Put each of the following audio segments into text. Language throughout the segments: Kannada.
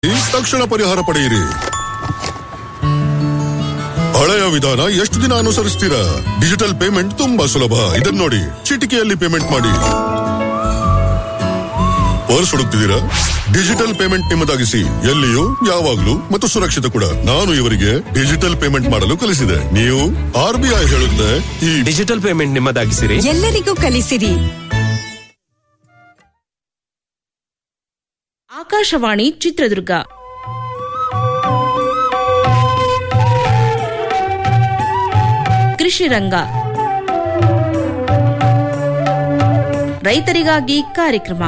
ತಕ್ಷಣ ಪರಿಹಾರ ಪಡೆಯಿರಿ ಹಳೆಯ ವಿಧಾನ ಎಷ್ಟು ದಿನ ಅನುಸರಿಸ್ತೀರಾ ಡಿಜಿಟಲ್ ಪೇಮೆಂಟ್ ತುಂಬಾ ಸುಲಭ ಇದನ್ನ ನೋಡಿ ಚಿಟಿಕೆಯಲ್ಲಿ ಪೇಮೆಂಟ್ ಮಾಡಿ ಪರ್ಸ್ ಹುಡುಕ್ತಿದ್ದೀರಾ ಡಿಜಿಟಲ್ ಪೇಮೆಂಟ್ ನಿಮ್ಮದಾಗಿಸಿ ಎಲ್ಲಿಯೂ ಯಾವಾಗ್ಲೂ ಮತ್ತು ಸುರಕ್ಷಿತ ಕೂಡ ನಾನು ಇವರಿಗೆ ಡಿಜಿಟಲ್ ಪೇಮೆಂಟ್ ಮಾಡಲು ಕಲಿಸಿದೆ ನೀವು ಆರ್ ಬಿ ಐ ಹೇಳುತ್ತೆ ಈ ಡಿಜಿಟಲ್ ಪೇಮೆಂಟ್ ನಿಮ್ಮದಾಗಿಸಿರಿ ಎಲ್ಲರಿಗೂ ಕಲಿಸಿರಿ ಆಕಾಶವಾಣಿ ಚಿತ್ರದುರ್ಗ ಕೃಷಿ ರಂಗ ರೈತರಿಗಾಗಿ ಕಾರ್ಯಕ್ರಮ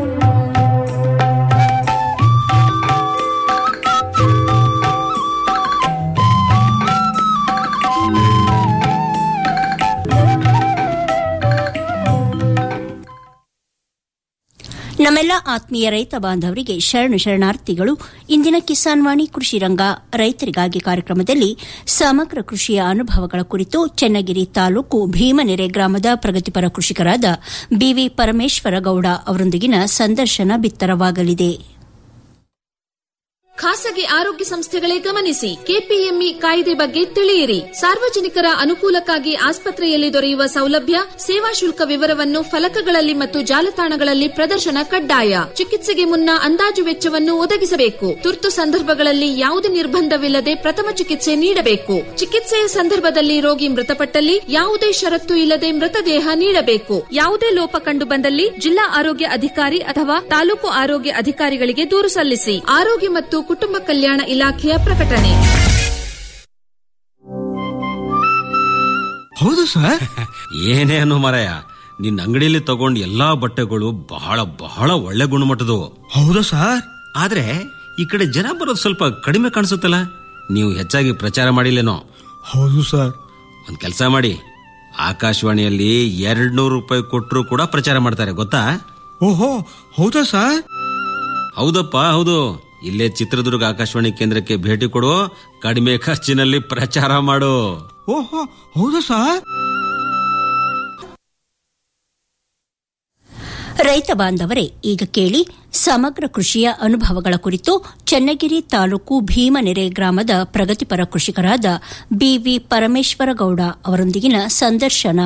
ನಮ್ಮೆಲ್ಲ ಆತ್ಮೀಯ ರೈತ ಬಾಂಧವರಿಗೆ ಶರಣು ಶರಣಾರ್ಥಿಗಳು ಇಂದಿನ ಕಿಸಾನ್ ವಾಣಿ ಕೃಷಿ ರಂಗ ರೈತರಿಗಾಗಿ ಕಾರ್ಯಕ್ರಮದಲ್ಲಿ ಸಮಗ್ರ ಕೃಷಿಯ ಅನುಭವಗಳ ಕುರಿತು ಚನ್ನಗಿರಿ ತಾಲೂಕು ಭೀಮನೆರೆ ಗ್ರಾಮದ ಪ್ರಗತಿಪರ ಕೃಷಿಕರಾದ ಬಿವಿ ಪರಮೇಶ್ವರ ಗೌಡ ಅವರೊಂದಿಗಿನ ಸಂದರ್ಶನ ಬಿತ್ತರವಾಗಲಿದೆ ಖಾಸಗಿ ಆರೋಗ್ಯ ಸಂಸ್ಥೆಗಳೇ ಗಮನಿಸಿ ಕೆಪಿಎಂಇ ಕಾಯ್ದೆ ಬಗ್ಗೆ ತಿಳಿಯಿರಿ ಸಾರ್ವಜನಿಕರ ಅನುಕೂಲಕ್ಕಾಗಿ ಆಸ್ಪತ್ರೆಯಲ್ಲಿ ದೊರೆಯುವ ಸೌಲಭ್ಯ ಸೇವಾ ಶುಲ್ಕ ವಿವರವನ್ನು ಫಲಕಗಳಲ್ಲಿ ಮತ್ತು ಜಾಲತಾಣಗಳಲ್ಲಿ ಪ್ರದರ್ಶನ ಕಡ್ಡಾಯ ಚಿಕಿತ್ಸೆಗೆ ಮುನ್ನ ಅಂದಾಜು ವೆಚ್ಚವನ್ನು ಒದಗಿಸಬೇಕು ತುರ್ತು ಸಂದರ್ಭಗಳಲ್ಲಿ ಯಾವುದೇ ನಿರ್ಬಂಧವಿಲ್ಲದೆ ಪ್ರಥಮ ಚಿಕಿತ್ಸೆ ನೀಡಬೇಕು ಚಿಕಿತ್ಸೆಯ ಸಂದರ್ಭದಲ್ಲಿ ರೋಗಿ ಮೃತಪಟ್ಟಲ್ಲಿ ಯಾವುದೇ ಷರತ್ತು ಇಲ್ಲದೆ ಮೃತದೇಹ ನೀಡಬೇಕು ಯಾವುದೇ ಲೋಪ ಕಂಡು ಬಂದಲ್ಲಿ ಜಿಲ್ಲಾ ಆರೋಗ್ಯ ಅಧಿಕಾರಿ ಅಥವಾ ತಾಲೂಕು ಆರೋಗ್ಯ ಅಧಿಕಾರಿಗಳಿಗೆ ದೂರು ಸಲ್ಲಿಸಿ ಆರೋಗ್ಯ ಮತ್ತು ಕುಟುಂಬ ಕಲ್ಯಾಣ ಇಲಾಖೆಯ ಪ್ರಕಟಣೆ ಹೌದು ಸರ್ ಏನೇ ಅನ್ನು ಮರಯ ನಿನ್ನ ಅಂಗಡಿಯಲ್ಲಿ ತಗೊಂಡ್ ಎಲ್ಲಾ ಬಟ್ಟೆಗಳು ಬಹಳ ಬಹಳ ಒಳ್ಳೆ ಗುಣಮಟ್ಟದವು ಹೌದಾ ಸರ್ ಆದ್ರೆ ಈ ಕಡೆ ಜನ ಬರೋದು ಸ್ವಲ್ಪ ಕಡಿಮೆ ಕಾಣಿಸುತ್ತಲ್ಲ ನೀವು ಹೆಚ್ಚಾಗಿ ಪ್ರಚಾರ ಮಾಡಿಲ್ಲೇನೋ ಹೌದು ಸರ್ ಒಂದ್ ಕೆಲಸ ಮಾಡಿ ಆಕಾಶವಾಣಿಯಲ್ಲಿ ಎರಡ್ ನೂರು ರೂಪಾಯಿ ಕೊಟ್ಟರು ಕೂಡ ಪ್ರಚಾರ ಮಾಡ್ತಾರೆ ಗೊತ್ತಾ ಓಹೋ ಹೌದಾ ಸರ್ ಹೌದಪ್ಪ ಹೌದು ಇಲ್ಲೇ ಚಿತ್ರದುರ್ಗ ಆಕಾಶವಾಣಿ ಕೇಂದ್ರಕ್ಕೆ ಭೇಟಿ ಕೊಡು ಕಡಿಮೆ ಖರ್ಚಿನಲ್ಲಿ ಪ್ರಚಾರ ಮಾಡು ಓಹೋ ಹೌದಾ ಸರ್ ರೈತ ಬಾಂಧವರೇ ಈಗ ಕೇಳಿ ಸಮಗ್ರ ಕೃಷಿಯ ಅನುಭವಗಳ ಕುರಿತು ಚನ್ನಗಿರಿ ತಾಲೂಕು ಭೀಮನೆರೆ ಗ್ರಾಮದ ಪ್ರಗತಿಪರ ಕೃಷಿಕರಾದ ಬಿವಿ ಪರಮೇಶ್ವರ ಗೌಡ ಅವರೊಂದಿಗಿನ ಸಂದರ್ಶನ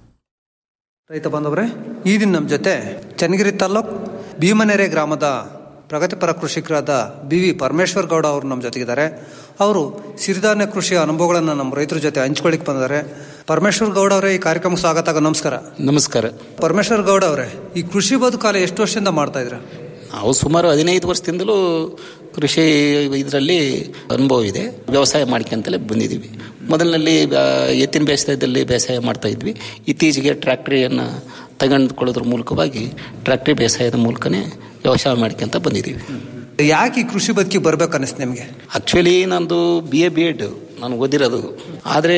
ರೈತ ಬಾಂಧವರೇ ಈ ದಿನ ನಮ್ಮ ಜೊತೆ ಚನ್ನಗಿರಿ ತಾಲ್ಲೂಕ್ ಭೀಮನೆರೆ ಗ್ರಾಮದ ಪ್ರಗತಿಪರ ಕೃಷಿಕರಾದ ಬಿ ವಿ ಪರಮೇಶ್ವರ್ ಗೌಡ ಅವರು ನಮ್ಮ ಜೊತೆಗಿದ್ದಾರೆ ಅವರು ಸಿರಿಧಾನ್ಯ ಕೃಷಿಯ ಅನುಭವಗಳನ್ನು ನಮ್ಮ ರೈತರ ಜೊತೆ ಹಂಚ್ಕೊಳ್ಳಿಕ್ಕೆ ಬಂದಿದ್ದಾರೆ ಪರಮೇಶ್ವರ್ ಗೌಡ ಅವರೇ ಈ ಕಾರ್ಯಕ್ರಮಕ್ಕೆ ಸ್ವಾಗತ ನಮಸ್ಕಾರ ನಮಸ್ಕಾರ ಪರಮೇಶ್ವರ್ ಗೌಡ ಅವರೇ ಈ ಕೃಷಿ ಬದುಕಾಲ ಎಷ್ಟು ವರ್ಷದಿಂದ ಮಾಡ್ತಾ ಇದ್ರ ನಾವು ಸುಮಾರು ಹದಿನೈದು ವರ್ಷದಿಂದಲೂ ಕೃಷಿ ಇದರಲ್ಲಿ ಅನುಭವ ಇದೆ ವ್ಯವಸಾಯ ಮಾಡ್ಕೊಂತಲೇ ಬಂದಿದ್ದೀವಿ ಮೊದಲಿನಲ್ಲಿ ಆ, ಎತ್ತಿನ ಬೇಸಾಯದಲ್ಲಿ ಬೇಸಾಯ ಮಾಡ್ತಾ ಇದ್ವಿ ಇತ್ತೀಚೆಗೆ ಟ್ರ್ಯಾಕ್ಟ್ರಿಯನ್ನು ತೆಗೆದುಕೊಳ್ಳೋದ್ರ ಮೂಲಕವಾಗಿ ಟ್ರ್ಯಾಕ್ಟ್ರಿ ಬೇಸಾಯದ ಮೂಲಕನೇ ವ್ಯವಸಾಯ ಮಾಡ್ಕೊಂತ ಬಂದಿದ್ದೀವಿ ಯಾಕೆ ಈ ಕೃಷಿ ಬದುಕಿಗೆ ಬರ್ಬೇಕು ಅನಿಸ್ತು ನಿಮಗೆ ಆ್ಯಕ್ಚುಲಿ ನಂದು ಬಿ ಎ ಬಿ ಎಡ್ ನಾನು ಓದಿರೋದು ಆದರೆ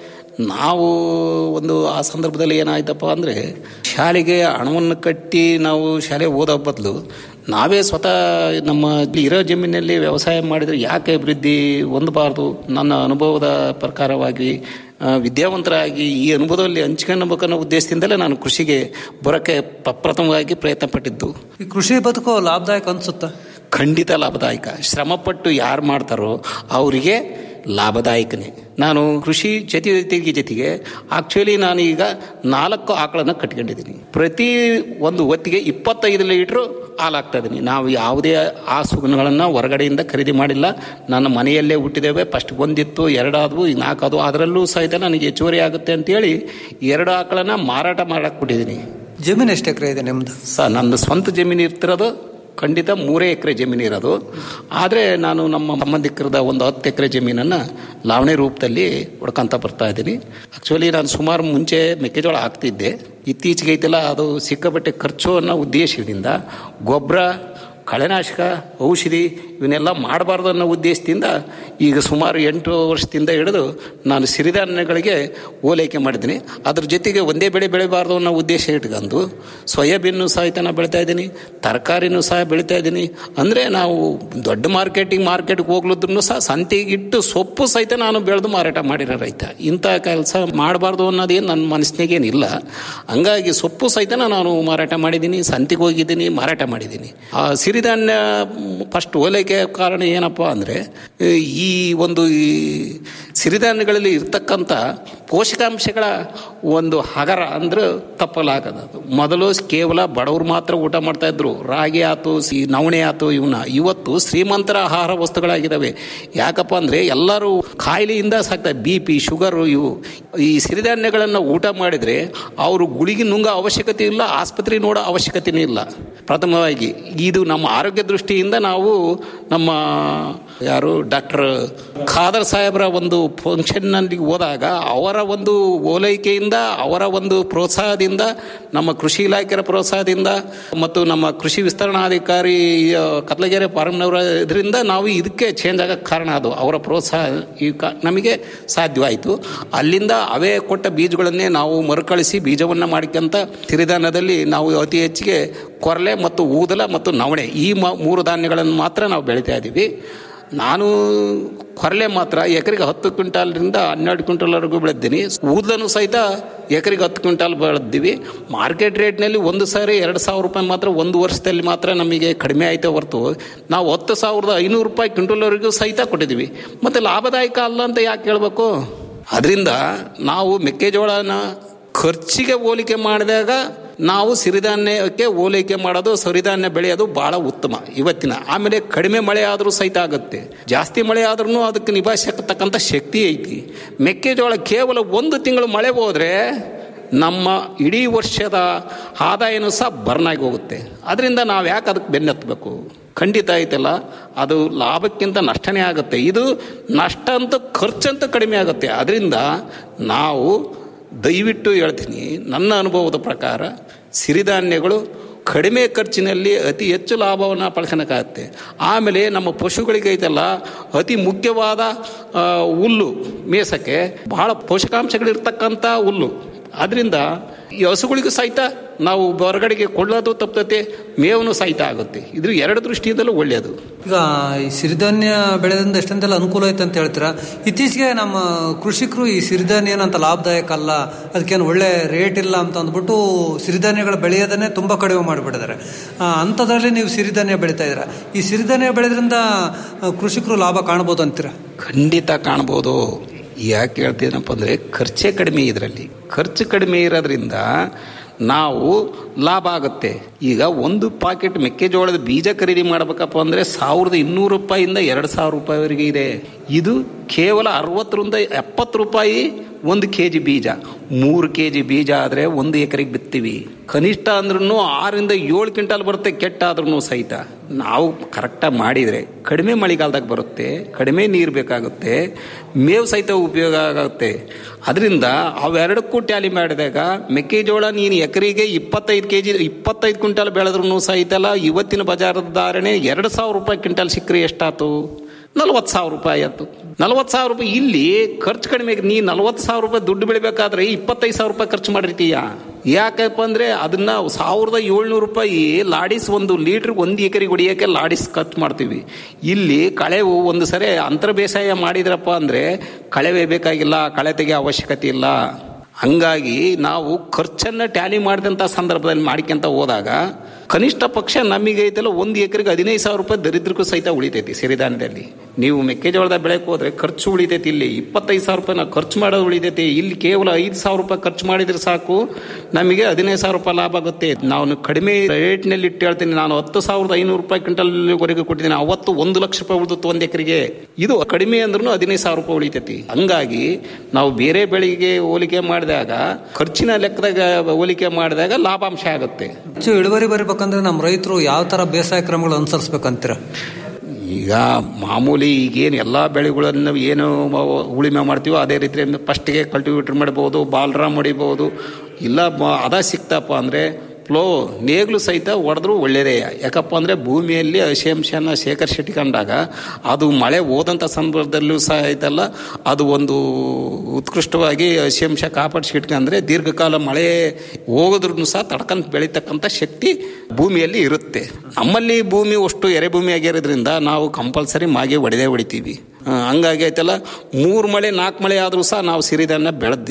ನಾವು ಒಂದು ಆ ಸಂದರ್ಭದಲ್ಲಿ ಏನಾಯ್ತಪ್ಪ ಅಂದರೆ ಶಾಲೆಗೆ ಹಣವನ್ನು ಕಟ್ಟಿ ನಾವು ಶಾಲೆ ಓದೋ ಬದಲು ನಾವೇ ಸ್ವತಃ ನಮ್ಮ ಇಲ್ಲಿ ಇರೋ ಜಮೀನಲ್ಲಿ ವ್ಯವಸಾಯ ಮಾಡಿದರೆ ಯಾಕೆ ಅಭಿವೃದ್ಧಿ ಹೊಂದಬಾರ್ದು ನನ್ನ ಅನುಭವದ ಪ್ರಕಾರವಾಗಿ ಆ, ವಿದ್ಯಾವಂತರಾಗಿ ಈ ಅನುಭವದಲ್ಲಿ ಹಂಚ್ಕೊಳ್ಬೇಕನ್ನೋ ಉದ್ದೇಶದಿಂದಲೇ ನಾನು ಕೃಷಿಗೆ ಬರೋಕ್ಕೆ ಪ್ರಪ್ರಥಮವಾಗಿ ಪ್ರಯತ್ನ ಪಟ್ಟಿದ್ದು ಈ ಕೃಷಿ ಬದುಕು ಲಾಭದಾಯಕ ಅನ್ಸುತ್ತಾ ಖಂಡಿತ ಲಾಭದಾಯಕ ಶ್ರಮಪಟ್ಟು ಯಾರು ಮಾಡ್ತಾರೋ ಅವರಿಗೆ ಲಾಭದಾಯಕನೇ ನಾನು ಕೃಷಿ ಚಟುವಟಿಕೆ ಜೊತೆಗೆ ಆಕ್ಚುಲಿ ನಾನು ಈಗ ನಾಲ್ಕು ಆಕಳನ್ನು ಕಟ್ಕೊಂಡಿದ್ದೀನಿ ಪ್ರತಿ ಒಂದು ಹೊತ್ತಿಗೆ ಇಪ್ಪತ್ತೈದು ಲೀಟ್ರು ಹಾಲು ಹಾಕ್ತಾ ಇದ್ದೀನಿ ನಾವು ಯಾವುದೇ ಹಸುಗಳನ್ನು ಹೊರಗಡೆಯಿಂದ ಖರೀದಿ ಮಾಡಿಲ್ಲ ನನ್ನ ಮನೆಯಲ್ಲೇ ಹುಟ್ಟಿದ್ದೇವೆ ಫಸ್ಟ್ ಒಂದಿತ್ತು ಎರಡಾದವು ಈಗ ನಾಲ್ಕಾದವು ಅದರಲ್ಲೂ ಸಹಿತ ನನಗೆ ಹೆಚ್ಚುವರಿ ಆಗುತ್ತೆ ಅಂತೇಳಿ ಎರಡು ಆಕಳನ್ನ ಮಾರಾಟ ಮಾಡಕ್ಕೆ ಬಿಟ್ಟಿದ್ದೀನಿ ಜಮೀನು ಎಷ್ಟು ಎಕರೆ ಇದೆ ನಿಮ್ದು ಸ ನಂದು ಸ್ವಂತ ಜಮೀನು ಇರ್ತಿರೋದು ಖಂಡಿತ ಮೂರೇ ಎಕರೆ ಜಮೀನು ಇರೋದು ಆದರೆ ನಾನು ನಮ್ಮ ಸಂಬಂಧಿಕರದ ಒಂದು ಹತ್ತು ಎಕರೆ ಜಮೀನನ್ನು ಲಾವಣಿ ರೂಪದಲ್ಲಿ ಹೊಡ್ಕೊಂತ ಬರ್ತಾ ಇದ್ದೀನಿ ಆ್ಯಕ್ಚುಲಿ ನಾನು ಸುಮಾರು ಮುಂಚೆ ಮೆಕ್ಕೆಜೋಳ ಹಾಕ್ತಿದ್ದೆ ಇತ್ತೀಚೆಗೆ ಐತೆಲ್ಲ ಅದು ಸಿಕ್ಕಾಪಟ್ಟೆ ಖರ್ಚು ಅನ್ನೋ ಉದ್ದೇಶದಿಂದ ಗೊಬ್ಬರ ಕಳೆನಾಶಕ ಔಷಧಿ ಇವನ್ನೆಲ್ಲ ಮಾಡಬಾರ್ದು ಅನ್ನೋ ಉದ್ದೇಶದಿಂದ ಈಗ ಸುಮಾರು ಎಂಟು ವರ್ಷದಿಂದ ಹಿಡಿದು ನಾನು ಸಿರಿಧಾನ್ಯಗಳಿಗೆ ಓಲೈಕೆ ಮಾಡಿದ್ದೀನಿ ಅದ್ರ ಜೊತೆಗೆ ಒಂದೇ ಬೆಳೆ ಬೆಳಿಬಾರ್ದು ಅನ್ನೋ ಉದ್ದೇಶ ಇಟ್ಕೊಂಡು ಸೋಯಾಬೀನು ಸಹಿತ ನಾನು ಬೆಳಿತಾ ಇದ್ದೀನಿ ತರಕಾರಿನೂ ಸಹ ಬೆಳಿತಾ ಇದ್ದೀನಿ ಅಂದರೆ ನಾವು ದೊಡ್ಡ ಮಾರ್ಕೆಟಿಂಗ್ ಮಾರ್ಕೆಟ್ಗೆ ಹೋಗ್ಲಿದ್ರು ಸಹ ಸಂತೆಗಿಟ್ಟು ಸೊಪ್ಪು ಸಹಿತ ನಾನು ಬೆಳೆದು ಮಾರಾಟ ಮಾಡಿರೋ ರೈತ ಇಂಥ ಕೆಲಸ ಮಾಡಬಾರ್ದು ಅನ್ನೋದೇನು ನನ್ನ ಮನಸ್ಸಿನಾಗೇನಿಲ್ಲ ಹಂಗಾಗಿ ಸೊಪ್ಪು ಸಹಿತ ನಾನು ಮಾರಾಟ ಮಾಡಿದ್ದೀನಿ ಸಂತೆಗೆ ಹೋಗಿದ್ದೀನಿ ಮಾರಾಟ ಮಾಡಿದ್ದೀನಿ ಆ ಸಿರಿ ಸಿರಿಧಾನ್ಯ ಫಸ್ಟ್ ಓಲೈಕೆ ಕಾರಣ ಏನಪ್ಪ ಅಂದರೆ ಈ ಒಂದು ಈ ಸಿರಿಧಾನ್ಯಗಳಲ್ಲಿ ಇರ್ತಕ್ಕಂಥ ಪೋಷಕಾಂಶಗಳ ಒಂದು ಹಗರ ಅಂದ್ರೆ ತಪ್ಪಲಾಗದು ಮೊದಲು ಕೇವಲ ಬಡವರು ಮಾತ್ರ ಊಟ ಮಾಡ್ತಾ ಇದ್ರು ರಾಗಿ ಆತು ಸಿ ನವಣೆ ಆತು ಇವನ್ನ ಇವತ್ತು ಶ್ರೀಮಂತರ ಆಹಾರ ವಸ್ತುಗಳಾಗಿದ್ದಾವೆ ಯಾಕಪ್ಪ ಅಂದರೆ ಎಲ್ಲರೂ ಕಾಯಿಲೆಯಿಂದ ಸಾಕ್ತಾರೆ ಬಿ ಪಿ ಶುಗರು ಇವು ಈ ಸಿರಿಧಾನ್ಯಗಳನ್ನು ಊಟ ಮಾಡಿದರೆ ಅವರು ಗುಳಿಗೆ ನುಂಗೋ ಅವಶ್ಯಕತೆ ಇಲ್ಲ ಆಸ್ಪತ್ರೆ ನೋಡೋ ಅವಶ್ಯಕತೆಯೂ ಇಲ್ಲ ಪ್ರಥಮವಾಗಿ ಇದು ನಮ್ಮ ಆರೋಗ್ಯ ದೃಷ್ಟಿಯಿಂದ ನಾವು ನಮ್ಮ ಯಾರು ಡಾಕ್ಟರ್ ಖಾದರ್ ಸಾಹೇಬರ ಒಂದು ಫಂಕ್ಷನ್ನಲ್ಲಿ ಹೋದಾಗ ಅವರ ಒಂದು ಓಲೈಕೆಯಿಂದ ಅವರ ಒಂದು ಪ್ರೋತ್ಸಾಹದಿಂದ ನಮ್ಮ ಕೃಷಿ ಇಲಾಖೆಯ ಪ್ರೋತ್ಸಾಹದಿಂದ ಮತ್ತು ನಮ್ಮ ಕೃಷಿ ವಿಸ್ತರಣಾಧಿಕಾರಿ ಆ, ಕತ್ಲಗೆರೆ ಫಾರಮ್ನವರ ಇದರಿಂದ ನಾವು ಇದಕ್ಕೆ ಚೇಂಜ್ ಆಗಕ್ಕೆ ಕಾರಣ ಅದು ಅವರ ಪ್ರೋತ್ಸಾಹ ಈ ಕ ನಮಗೆ ಸಾಧ್ಯವಾಯಿತು ಅಲ್ಲಿಂದ ಅವೇ ಕೊಟ್ಟ ಬೀಜಗಳನ್ನೇ ನಾವು ಮರುಕಳಿಸಿ ಬೀಜವನ್ನು ಮಾಡ್ಕೊಂತ ಸಿರಿಧಾನ್ಯದಲ್ಲಿ ನಾವು ಅತಿ ಹೆಚ್ಚಿಗೆ ಕೊರಲೆ ಮತ್ತು ಊದಲ ಮತ್ತು ನವಣೆ ಈ ಮ ಮೂರು ಧಾನ್ಯಗಳನ್ನು ಮಾತ್ರ ನಾವು ಬೆಳೀತಾ ಇದ್ದೀವಿ ನಾನು ಕೊರಲೆ ಮಾತ್ರ ಎಕರೆಗೆ ಹತ್ತು ಕ್ವಿಂಟಾಲ್ರಿಂದ ಹನ್ನೆರಡು ಕ್ವಿಂಟಾಲ್ವರೆಗೂ ಬೆಳೆದಿದ್ದೀನಿ ಊದಲನು ಸಹಿತ ಎಕರೆಗೆ ಹತ್ತು ಕ್ವಿಂಟಾಲ್ ಬೆಳೆದಿವಿ ಮಾರ್ಕೆಟ್ ರೇಟ್ನಲ್ಲಿ ಒಂದು ಸಾರಿ ಎರಡು ಸಾವಿರ ರೂಪಾಯಿ ಮಾತ್ರ ಒಂದು ವರ್ಷದಲ್ಲಿ ಮಾತ್ರ ನಮಗೆ ಕಡಿಮೆ ಆಯ್ತು ಹೊರತು ನಾವು ಹತ್ತು ಸಾವಿರದ ಐನೂರು ರೂಪಾಯಿ ಕ್ವಿಂಟಲ್ವರೆಗೂ ಸಹಿತ ಕೊಟ್ಟಿದ್ದೀವಿ ಮತ್ತು ಲಾಭದಾಯಕ ಅಲ್ಲ ಅಂತ ಯಾಕೆ ಹೇಳ್ಬೇಕು ಅದರಿಂದ ನಾವು ಮೆಕ್ಕೆಜೋಳನ ಖರ್ಚಿಗೆ ಹೋಲಿಕೆ ಮಾಡಿದಾಗ ನಾವು ಸಿರಿಧಾನ್ಯಕ್ಕೆ ಹೋಲಿಕೆ ಮಾಡೋದು ಸಿರಿಧಾನ್ಯ ಬೆಳೆಯೋದು ಬಹಳ ಉತ್ತಮ ಇವತ್ತಿನ ಆಮೇಲೆ ಕಡಿಮೆ ಮಳೆ ಆದರೂ ಸಹಿತ ಆಗುತ್ತೆ ಜಾಸ್ತಿ ಮಳೆ ಆದ್ರೂ ಅದಕ್ಕೆ ನಿಭಾಯಿಸತಕ್ಕಂಥ ಶಕ್ತಿ ಐತಿ ಮೆಕ್ಕೆಜೋಳ ಕೇವಲ ಒಂದು ತಿಂಗಳು ಮಳೆ ಹೋದರೆ ನಮ್ಮ ಇಡೀ ವರ್ಷದ ಆದಾಯನೂ ಸಹ ಬರ್ನ್ ಆಗಿ ಹೋಗುತ್ತೆ ಅದರಿಂದ ನಾವು ಯಾಕೆ ಅದಕ್ಕೆ ಬೆನ್ನತ್ತಬೇಕು ಖಂಡಿತ ಐತಲ್ಲ ಅದು ಲಾಭಕ್ಕಿಂತ ನಷ್ಟನೇ ಆಗುತ್ತೆ ಇದು ನಷ್ಟ ಅಂತೂ ಖರ್ಚಂತೂ ಕಡಿಮೆ ಆಗುತ್ತೆ ಅದರಿಂದ ನಾವು ದಯವಿಟ್ಟು ಹೇಳ್ತೀನಿ ನನ್ನ ಅನುಭವದ ಪ್ರಕಾರ ಸಿರಿಧಾನ್ಯಗಳು ಕಡಿಮೆ ಖರ್ಚಿನಲ್ಲಿ ಅತಿ ಹೆಚ್ಚು ಲಾಭವನ್ನು ಪಡ್ಕೊಳಕ್ಕಾಗತ್ತೆ ಆಮೇಲೆ ನಮ್ಮ ಪಶುಗಳಿಗೆ ಐತಲ್ಲ ಅತಿ ಮುಖ್ಯವಾದ ಆ, ಹುಲ್ಲು ಮೇಸಕ್ಕೆ ಬಹಳ ಪೋಷಕಾಂಶಗಳಿರ್ತಕ್ಕಂಥ ಹುಲ್ಲು ಅದರಿಂದ ಈ ಹಸುಗಳಿಗೂ ಸಹಿತ ನಾವು ಹೊರಗಡೆಗೆ ಕೊಳ್ಳೋದು ತಪ್ಪತ್ತೆ ಮೇವನು ಸಹಿತ ಆಗುತ್ತೆ ಇದ್ರ ಎರಡು ದೃಷ್ಟಿಯಿಂದಲೂ ಒಳ್ಳೆಯದು ಈಗ ಈ ಸಿರಿಧಾನ್ಯ ಬೆಳೆದಿಂದ ಎಷ್ಟೊಂದೆಲ್ಲ ಅನುಕೂಲ ಐತೆ ಅಂತ ಹೇಳ್ತೀರಾ ಇತ್ತೀಚೆಗೆ ನಮ್ಮ ಕೃಷಿಕರು ಈ ಸಿರಿಧಾನ್ಯ ಏನಂತ ಲಾಭದಾಯಕ ಅಲ್ಲ ಅದಕ್ಕೇನು ಒಳ್ಳೆ ರೇಟ್ ಇಲ್ಲ ಅಂತ ಅಂದ್ಬಿಟ್ಟು ಸಿರಿಧಾನ್ಯಗಳು ಬೆಳೆಯೋದನ್ನೇ ತುಂಬ ಕಡಿಮೆ ಮಾಡಿಬಿಟ್ಟಿದ್ದಾರೆ ಅಂಥದ್ರಲ್ಲಿ ನೀವು ಸಿರಿಧಾನ್ಯ ಬೆಳೀತಾ ಇದ್ದೀರಾ ಈ ಸಿರಿಧಾನ್ಯ ಬೆಳೆದ್ರಿಂದ ಆ, ಕೃಷಿಕರು ಲಾಭ ಕಾಣ್ಬೋದು ಅಂತೀರಾ ಖಂಡಿತ ಕಾಣ್ಬೋದು ಯಾಕೆ ಹೇಳ್ತೀನಪ್ಪ ಅಂದರೆ ಖರ್ಚೇ ಕಡಿಮೆ ಇದರಲ್ಲಿ ಖರ್ಚು ಕಡಿಮೆ ಇರೋದ್ರಿಂದ ನಾವು ಲಾಭ ಆಗುತ್ತೆ ಈಗ ಒಂದು ಪಾಕೆಟ್ ಮೆಕ್ಕೆಜೋಳದ ಬೀಜ ಖರೀದಿ ಮಾಡಬೇಕಪ್ಪ ಅಂದರೆ ಸಾವಿರದ ಇನ್ನೂರು ರೂಪಾಯಿಂದ ಎರಡು ಸಾವಿರ ರೂಪಾಯಿವರೆಗೆ ಇದೆ ಇದು ಕೇವಲ ಅರವತ್ತರಿಂದ ಎಪ್ಪತ್ತು ರೂಪಾಯಿ ಒಂದು ಕೆ ಜಿ ಬೀಜ ಮೂರು ಕೆ ಜಿ ಬೀಜ ಆದರೆ ಒಂದು ಎಕರೆಗೆ ಬಿತ್ತೀವಿ ಕನಿಷ್ಠ ಅಂದ್ರೂ ಆರರಿಂದ ಏಳು ಕ್ವಿಂಟಾಲ್ ಬರುತ್ತೆ ಕೆಟ್ಟ ಆದ್ರೂ ಸಹಿತ ನಾವು ಕರೆಕ್ಟಾಗಿ ಮಾಡಿದರೆ ಕಡಿಮೆ ಮಳೆಗಾಲದಾಗ ಬರುತ್ತೆ ಕಡಿಮೆ ನೀರು ಬೇಕಾಗುತ್ತೆ ಮೇವು ಸಹಿತ ಉಪಯೋಗ ಆಗುತ್ತೆ ಅದರಿಂದ ಅವೆರಡಕ್ಕೂ ಟ್ಯಾಲಿ ಮಾಡಿದಾಗ ಮೆಕ್ಕೆಜೋಳ ನೀನು ಎಕರೆಗೆ ಇಪ್ಪತ್ತೈದು ಕೆ ಜಿ ಇಪ್ಪತ್ತೈದು ಕ್ವಿಂಟಾಲ್ ಬೆಳೆದ್ರೂ ಸಹಿತ ಅಲ್ಲ ಇವತ್ತಿನ ಬಜಾರದ ಧಾರಣೆ ಎರಡು ಸಾವಿರ ರೂಪಾಯಿ ಕ್ವಿಂಟಾಲ್ ಸಿಕ್ಕರೆ ಎಷ್ಟಾಯ್ತು ನಲ್ವತ್ತು ಸಾವಿರ ರೂಪಾಯಿ ಆಯ್ತು ನಲ್ವತ್ತು ಸಾವಿರ ರೂಪಾಯಿ ಇಲ್ಲಿ ಖರ್ಚು ಕಡಿಮೆ ನೀ ನಲ್ವತ್ತು ಸಾವಿರ ರೂಪಾಯಿ ದುಡ್ಡು ಬೆಳಿಬೇಕಾದ್ರೆ ಇಪ್ಪತ್ತೈದು ಸಾವಿರ ರೂಪಾಯಿ ಖರ್ಚು ಮಾಡಿರ್ತೀಯ ಯಾಕಪ್ಪ ಅಂದ್ರೆ ಅದನ್ನ ಸಾವಿರದ ಏಳ್ನೂರು ರೂಪಾಯಿ ಲಾಡಿಸ್ ಒಂದು ಲೀಟ್ರಿಗೆ ಒಂದು ಎಕರೆಗೆ ಹೊಡಿಯೋಕೆ ಲಾಡಿಸ್ ಖರ್ಚು ಮಾಡ್ತೀವಿ ಇಲ್ಲಿ ಕಳೆವು ಒಂದು ಸರಿ ಅಂತರ ಬೇಸಾಯ ಮಾಡಿದ್ರಪ್ಪ ಅಂದ್ರೆ ಕಳೆವೇ ಬೇಕಾಗಿಲ್ಲ ಕಳೆ ತೆಗೆಯೋ ಅವಶ್ಯಕತೆ ಇಲ್ಲ ಹಂಗಾಗಿ ನಾವು ಖರ್ಚನ್ನು ಟ್ಯಾಲಿ ಮಾಡಿದಂಥ ಸಂದರ್ಭದಲ್ಲಿ ಮಾಡ್ಕೊಂತ ಹೋದಾಗ ಕನಿಷ್ಠ ಪಕ್ಷ ನಮಗೆ ಐತಲ್ಲ ಒಂದು ಎಕರೆಗೆ ಹದಿನೈದು ಸಾವಿರ ರೂಪಾಯಿ ದರಿದ್ರಕ್ಕೂ ಸಹಿತ ಉಳಿತೈತಿ ಸಿರಿಧಾನ್ಯದಲ್ಲಿ ನೀವು ಮೆಕ್ಕೆಜೋಳದ ಬೆಳೆಗೆ ಹೋದ್ರೆ ಖರ್ಚು ಉಳಿತೈತಿ ಇಲ್ಲಿ ಇಪ್ಪತ್ತೈದು ಸಾವಿರ ರೂಪಾಯಿ ನಾವು ಖರ್ಚು ಮಾಡೋದು ಉಳಿತೈತಿ ಇಲ್ಲಿ ಕೇವಲ ಐದು ಸಾವಿರ ರೂಪಾಯಿ ಖರ್ಚು ಮಾಡಿದ್ರೆ ಸಾಕು ನಮಗೆ ಹದಿನೈದು ಸಾವಿರ ರೂಪಾಯಿ ಲಾಭ ಆಗುತ್ತೆ ನಾನು ಕಡಿಮೆ ರೇಟ್ನಲ್ಲಿ ಇಟ್ಟು ಹೇಳ್ತೀನಿ ನಾನು ಹತ್ತು ಸಾವಿರದ ಐನೂರು ರೂಪಾಯಿ ಕ್ವಿಂಟಲ್ವರೆಗೆ ಕೊಟ್ಟಿದ್ದೀನಿ ಅವತ್ತು ಒಂದು ಲಕ್ಷ ರೂಪಾಯಿ ಉಳಿದಿತ್ತು ಒಂದು ಎಕರೆಗೆ ಇದು ಕಡಿಮೆ ಅಂದ್ರೂ ಹದಿನೈದು ಸಾವಿರ ರೂಪಾಯಿ ಉಳಿತೈತಿ ಹಂಗಾಗಿ ನಾವು ಬೇರೆ ಬೆಳೆಗೆ ಹೋಲಿಕೆ ಮಾಡಿದಾಗ ಖರ್ಚಿನ ಲೆಕ್ಕದಾಗ ಹೋಲಿಕೆ ಮಾಡಿದಾಗ ಲಾಭಾಂಶ ಆಗುತ್ತೆ ಹೆಚ್ಚು ಇಳುವರಿ ಬರಬೇಕಂದ್ರೆ ನಮ್ಮ ರೈತರು ಯಾವ ಥರ ಬೇಸಾಯ ಕ್ರಮಗಳು ಅನುಸರಿಸ್ಬೇಕಂತೀರಾ ಈಗ ಮಾಮೂಲಿ ಈಗೇನು ಎಲ್ಲ ಬೆಳೆಗಳನ್ನು ಏನು ಮ- ಉಳುಮೆ ಮಾಡ್ತೀವೋ ಅದೇ ರೀತಿ ಫಸ್ಟಿಗೆ ಕಲ್ಟಿವೇಟರ್ ಮಾಡ್ಬೋದು ಬಾಲ್ರಾಮ್ ಹೊಡಿಬೋದು ಇಲ್ಲ ಮ- ಅದ ಸಿಕ್ತಪ್ಪ ಅಂದರೆ ಫ್ಲೋ ನೇಗ್ಲು ಸಹಿತ ಹೊಡೆದ್ರೂ ಒಳ್ಳೆಯದೇ ಯಾಕಪ್ಪ ಅಂದರೆ ಭೂಮಿಯಲ್ಲಿ ಹಸಿಂಶನ ಶೇಖರಿಸಿಟ್ಕೊಂಡಾಗ ಅದು ಮಳೆ ಹೋದಂಥ ಸಂದರ್ಭದಲ್ಲೂ ಸಹ ಐತಲ್ಲ ಅದು ಒಂದು ಉತ್ಕೃಷ್ಟವಾಗಿ ಹಸಿಂಶ ಕಾಪಾಡಿಸಿಟ್ಕೊಂಡ್ರೆ ದೀರ್ಘಕಾಲ ಮಳೆ ಹೋಗೋದ್ರೂ ಸಹ ತಡ್ಕೊಂಡು ಬೆಳೀತಕ್ಕಂಥ ಶಕ್ತಿ ಭೂಮಿಯಲ್ಲಿ ಇರುತ್ತೆ ನಮ್ಮಲ್ಲಿ ಭೂಮಿ ಅಷ್ಟು ಎರೆ ಭೂಮಿ ಆಗಿರೋದ್ರಿಂದ ನಾವು ಕಂಪಲ್ಸರಿ ಮಾಗಿ ಹೊಡೆದೇ ಹೊಡಿತೀವಿ ಆ, ಹಂಗಾಗಿ ಆಯ್ತಲ್ಲ ಮೂರು ಮಳೆ ನಾಲ್ಕು ಮಳೆ ಆದರೂ ಸಹ ನಾವು ಸಿರಿಧಾನ್ಯ ಬೆಳೆದ್ದೀವಿ